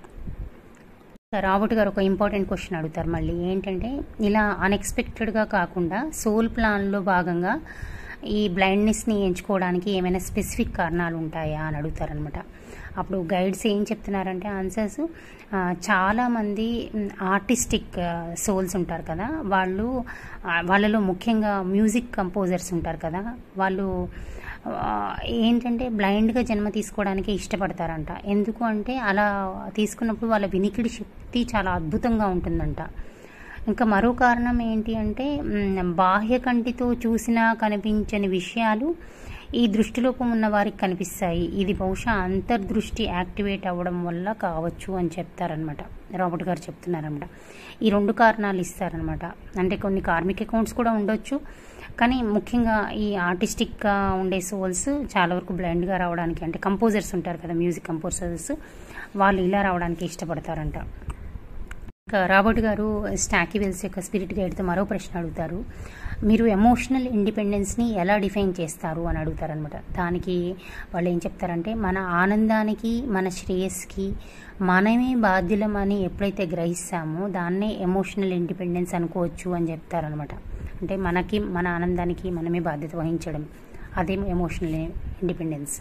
రాబర్ట్ గారు ఒక ఇంపార్టెంట్ క్వశ్చన్ అడుగుతారు మళ్ళీ ఏంటంటే ఇలా అన్ఎక్స్పెక్టెడ్గా కాకుండా సోల్ ప్లాన్లో భాగంగా ఈ బ్లైండ్నెస్ని ఎంచుకోవడానికి ఏమైనా స్పెసిఫిక్ కారణాలు ఉంటాయా అని అడుగుతారనమాట అప్పుడు గైడ్స్ ఏం చెప్తున్నారంటే ఆన్సర్స్ చాలామంది ఆర్టిస్టిక్ సోల్స్ ఉంటారు కదా వాళ్ళు ఆ, వాళ్ళలో ముఖ్యంగా మ్యూజిక్ కంపోజర్స్ ఉంటారు కదా వాళ్ళు ఆ, ఏంటంటే బ్లైండ్గా జన్మ తీసుకోవడానికి ఇష్టపడతారంట ఎందుకు అంటే అలా తీసుకున్నప్పుడు వాళ్ళ వినికిడి శక్తి చాలా అద్భుతంగా ఉంటుందంట ఇంకా మరో కారణం ఏంటి అంటే మ్, బాహ్య కంటితో చూసినా కనిపించని విషయాలు ఈ దృష్టిలోపం ఉన్న వారికి కనిపిస్తాయి ఇది బహుశా అంతర్దృష్టి యాక్టివేట్ అవ్వడం వల్ల కావచ్చు అని చెప్తారనమాట రాబర్ట్ గారు చెప్తున్నారనమాట ఈ రెండు కారణాలు ఇస్తారనమాట అంటే కొన్ని కార్మిక్ అకౌంట్స్ కూడా ఉండొచ్చు కానీ ముఖ్యంగా ఈ ఆర్టిస్టిక్గా ఉండే సోల్స్ చాలా వరకు బ్లైండ్గా రావడానికి అంటే కంపోజర్స్ ఉంటారు కదా మ్యూజిక్ కంపోజర్స్ వాళ్ళు ఇలా రావడానికి ఇష్టపడతారంట ఇంకా రాబర్ట్ గారు స్టాకీ వెల్స్ యొక్క స్పిరిట్ గైడ్తో మరో ప్రశ్న అడుగుతారు మీరు ఎమోషనల్ ఇండిపెండెన్స్ని ఎలా డిఫైన్ చేస్తారు అని అడుగుతారనమాట దానికి వాళ్ళు ఏం చెప్తారంటే మన ఆనందానికి మన శ్రేయస్కి మనమే బాధ్యులమని ఎప్పుడైతే గ్రహిస్తామో దాన్నే ఎమోషనల్ ఇండిపెండెన్స్ అనుకోవచ్చు అని చెప్తారనమాట అంటే మనకి మన ఆనందానికి మనమే బాధ్యత వహించడం అదే ఎమోషనల్ ఇండిపెండెన్స్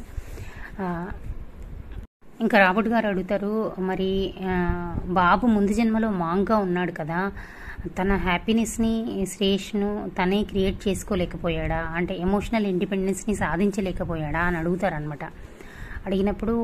ఇంకా రాబర్ట్ గారు అడుగుతారు మరి ఆ, బాబు ముందు జన్మలో మాంగ్గా ఉన్నాడు కదా తన హ్యాపీనెస్ని శ్రేష్ను తనే క్రియేట్ చేసుకోలేకపోయాడా అంటే ఎమోషనల్ ఇండిపెండెన్స్ని సాధించలేకపోయాడా అని అడుగుతారనమాట అడిగినప్పుడు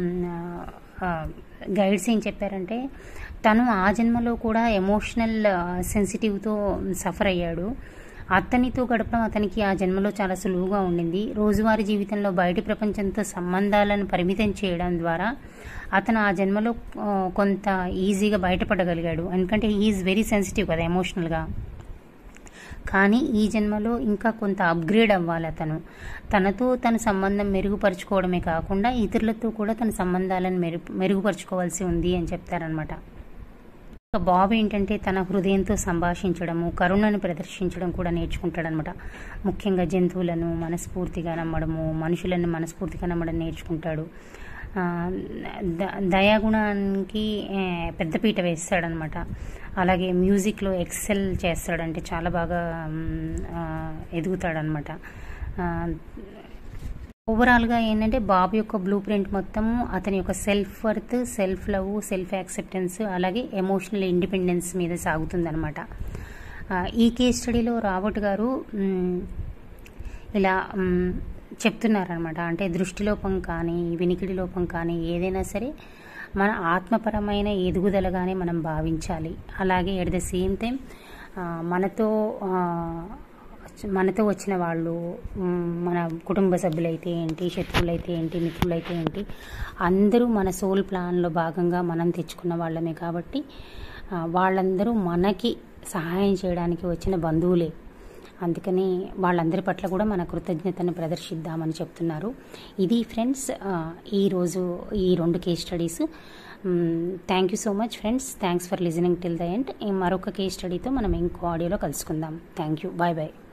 గైడ్స్ ఏం చెప్పారంటే తను ఆ జన్మలో కూడా ఎమోషనల్ సెన్సిటివ్తో సఫర్ అయ్యాడు అతనితో గడపడం అతనికి ఆ జన్మలో చాలా సులువుగా ఉండింది రోజువారీ జీవితంలో బయటి ప్రపంచంతో సంబంధాలను పరిమితం చేయడం ద్వారా అతను ఆ జన్మలో ఆ, కొంత ఈజీగా బయటపడగలిగాడు ఎందుకంటే ఈజ్ వెరీ సెన్సిటివ్ కదా ఎమోషనల్గా కానీ ఈ జన్మలో ఇంకా కొంత అప్గ్రేడ్ అవ్వాలి అతను తనతో తన సంబంధం మెరుగుపరుచుకోవడమే కాకుండా ఇతరులతో కూడా తన సంబంధాలను మెరుగు మెరుగుపరుచుకోవాల్సి ఉంది అని చెప్తారనమాట ఇక బాబు ఏంటంటే తన హృదయంతో సంభాషించడము కరుణను ప్రదర్శించడం కూడా నేర్చుకుంటాడనమాట ముఖ్యంగా జంతువులను మనస్ఫూర్తిగా నమ్మడము మనుషులను మనస్ఫూర్తిగా నమ్మడం నేర్చుకుంటాడు ఆ, ద దయాగుణానికి ఏ, పెద్దపీట వేస్తాడనమాట అలాగే మ్యూజిక్లో ఎక్సెల్ చేస్తాడంటే చాలా బాగా మ్, ఆ, ఎదుగుతాడనమాట ఆ, ఓవరాల్గా ఏంటంటే బాబు యొక్క బ్లూ ప్రింట్ మొత్తం అతని యొక్క self worth self love self acceptance అలాగే ఎమోషనల్ ఇండిపెండెన్స్ మీద సాగుతుందనమాట ఆ, ఈ కేస్ స్టడీలో రాబర్ట్ గారు మ్, ఇలా మ్, చెప్తున్నారనమాట అంటే దృష్టిలోపం కానీ వినికిడి లోపం కానీ ఏదైనా సరే మన ఆత్మపరమైన ఎదుగుదలగానే మనం భావించాలి అలాగే ఎట్ ద సేమ్ టైం మనతో ఆ, మనతో వచ్చిన వాళ్ళు మ్, మన కుటుంబ సభ్యులైతే ఏంటి శత్రువులైతే ఏంటి మిత్రులైతే ఏంటి అందరూ మన సోల్ ప్లాన్లో భాగంగా మనం తెచ్చుకున్న వాళ్ళమే కాబట్టి ఆ, వాళ్ళందరూ మనకి సహాయం చేయడానికి వచ్చిన బంధువులే అందుకని వాళ్ళందరి పట్ల కూడా మన కృతజ్ఞతను ప్రదర్శిద్దామని చెప్తున్నారు ఇది ఫ్రెండ్స్ ఈరోజు ఈ రెండు case studies thank you so much friends thanks for listening till the end మరొక కేస్ స్టడీతో మనం ఇంకో ఆడియోలో కలుసుకుందాం థ్యాంక్ యూ బాయ్ బాయ్